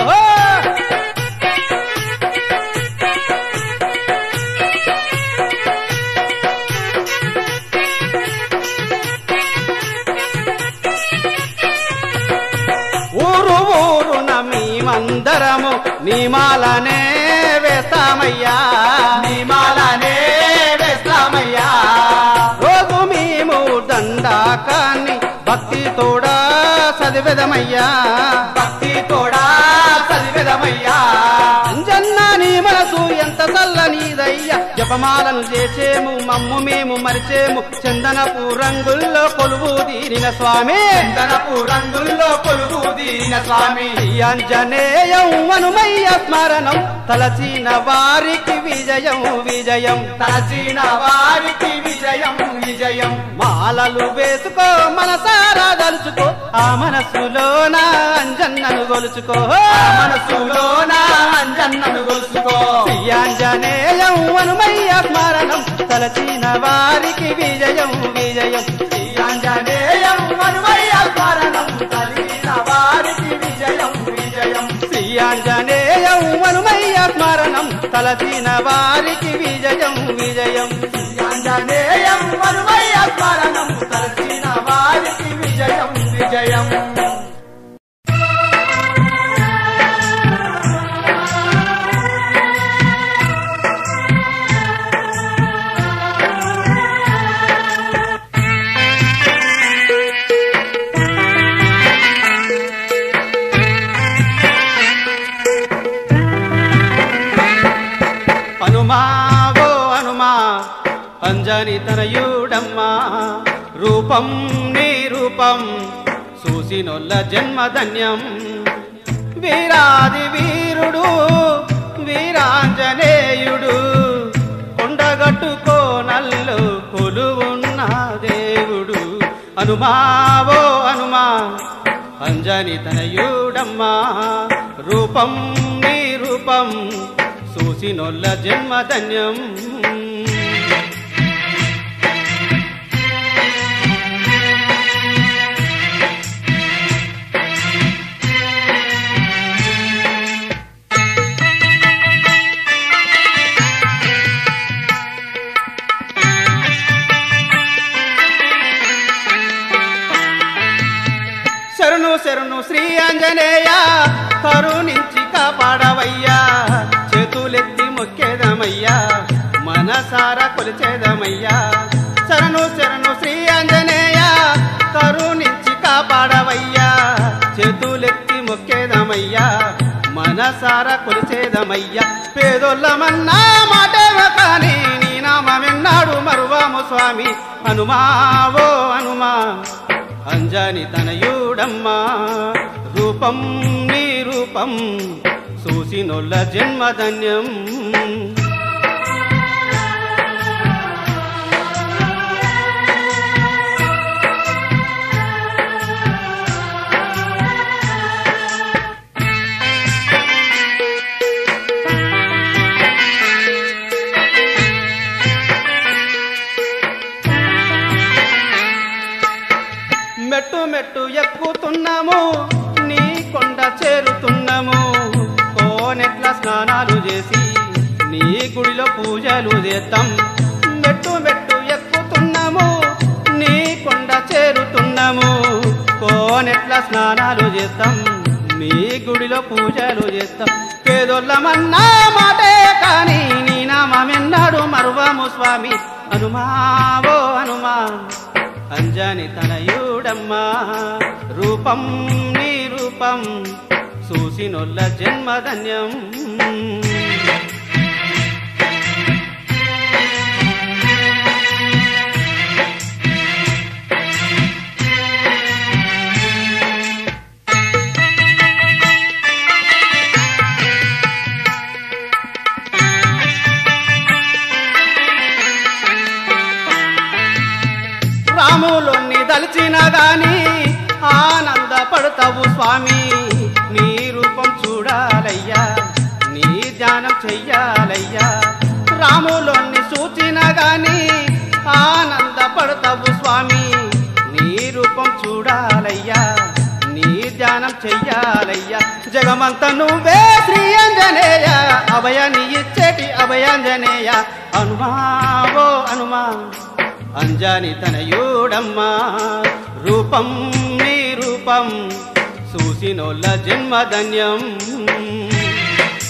నీ మాలనే వేస్తామయ్యా నీ మాలనే వేస్తామయ్యా రోజు మేము దండాకాన్ని భక్తి తోడా చదివెదమయ్యా భక్తి కూడా చదివేదమయ్యా అంజన్న నీ మనసు ఎంత చల్లనిదయ్యా జపమాలను చేసేము మమ్ము మేము మరిచేము చందనపు రంగుల్లో కొలువు తీరిన స్వామి చందనపు రంగుల్లో కొలువు దీన స్వామి అంజనేయం హనుమయ్య స్మరణం తలచిన వారికి విజయం విజయం తలచిన వారికి విజయం విజయం మాలలు వేసుకో మనసారా దలుచుకో ఆ మనసులోన అంజన్నను గొలుచుకో ఆ మనసులోన అంజన్నను గొలుసుకో శ్రీయాంజనేయం హనుమయ్య స్మరణం తలచిన వారికి విజయం విజయం ఈ ఆంజనేయం హనుమయ్య స్మరణం తలిన వారికి విజయం విజయం శ్రీయాంజనేయం హనుమయ్య స్మరణం తలచిన వారికి విజయం విజయం ఈ ఆంజనేయం హనుమయ్య స్మరణం తలచిన వారికి విజయం విజయం హనుమా ఓ హనుమా అంజని తనయుడమ్మా రూపం నీ రూపం చూసినొల్ల జన్మధన్యం వీరాది వీరుడు వీరాంజనేయుడు కొండగట్టుకో నల్లు కొలువున్న దేవుడు హనుమా ఓ హనుమా అంజని తనయుడమ్మా రూపం నీ రూపం చూసినొల్ల జన్మధన్యం శరణు శరణు శ్రీ ఆంజనేయ కరుణించి కాపాడవయ్యా చేతులెత్తి మొక్కేదమయ్యా మనసార కొలిచేదమయ్యా శరణు శరణు శ్రీ ఆంజనేయ కరుణించి కాపాడవయ్యా చేతులెత్తి మొక్కేదమయ్యా మనసార కొలిచేదమయ్యా పేదోళ్ళమన్నా మాటేవ కానీ నీ నామమెన్నాడు మరువాము స్వామి హనుమావో హనుమా అంజని తనయుడమ్మా రూపం నీ రూపం చూసినొల్ల జన్మధన్యం మెట్టు మెట్టు ఎక్కుతున్నాము నీ కొండ చేరుతున్నాము కోనెట్ల స్నానాలు చేసి నీ గుడిలో పూజలు చేద్దాం మెట్టు మెట్టు ఎక్కుతున్నాము నీ కొండ చేరుతున్నాము కోనెట్ల స్నానాలు చేస్తాం నీ గుడిలో పూజలు చేస్తాం పేదోళ్ళమన్నా మాటే కానీ నీ నామెన్నాడు మరువాము స్వామి హనుమావో హనుమా అంజని తనయుడమ్మా రూపం నీ రూపం చూసినొల్ల జన్మధన్యం రాములొన్ని దలిచిన గాని ఆనందపడతావు స్వామి నీ రూపం చూడాలయ్యా నీ ధ్యానం చెయ్యాలయ్యా రాములొన్ని సూచిన గాని ఆనందపడతావు స్వామి నీ రూపం చూడాలయ్యా నీ ధ్యానం చెయ్యాలయ్యా జగమంత నువ్వే శ్రీ అంజనేయ అభయాన్ని ఇచ్చేటి అభయాంజనేయ అనుమావో అనుమా అంజాని తనయుడమ్మా రూపం నీ రూపం చూసినోళ్ళ జన్మధన్యం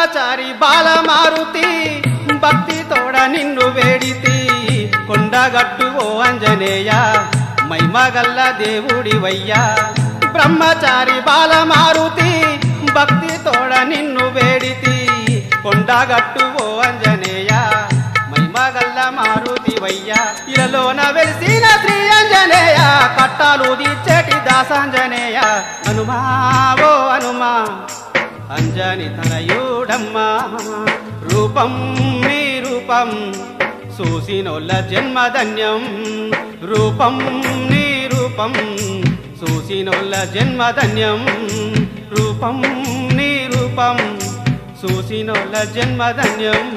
బ్రహ్మచారి బాలమారుతి భక్తి తోడ నిన్ను వేడితి కొండగట్టు ఓ అంజనేయ మైమగల్ల దేవుడివయ్యా బ్రహ్మచారి బాలమారుతి భక్తి తోడ నిన్ను వేడితి కొండగట్టు ఓ అంజనేయ మైమగల్ల మారుతివయ్యా ఇలలోన వెలిసిన శ్రీ అంజనేయ కట్టాలు తీర్చేటి దాసాంజనేయ హనుమా ఓ హనుమా అంజని తనయుడమ్మా రూపం నీ రూపం చూసినోళ్ళ జన్మధన్యం రూపం నీ రూపం చూసినోళ్ళ జన్మధన్యం రూపం నీ రూపం చూసినోళ్ళ జన్మధన్యం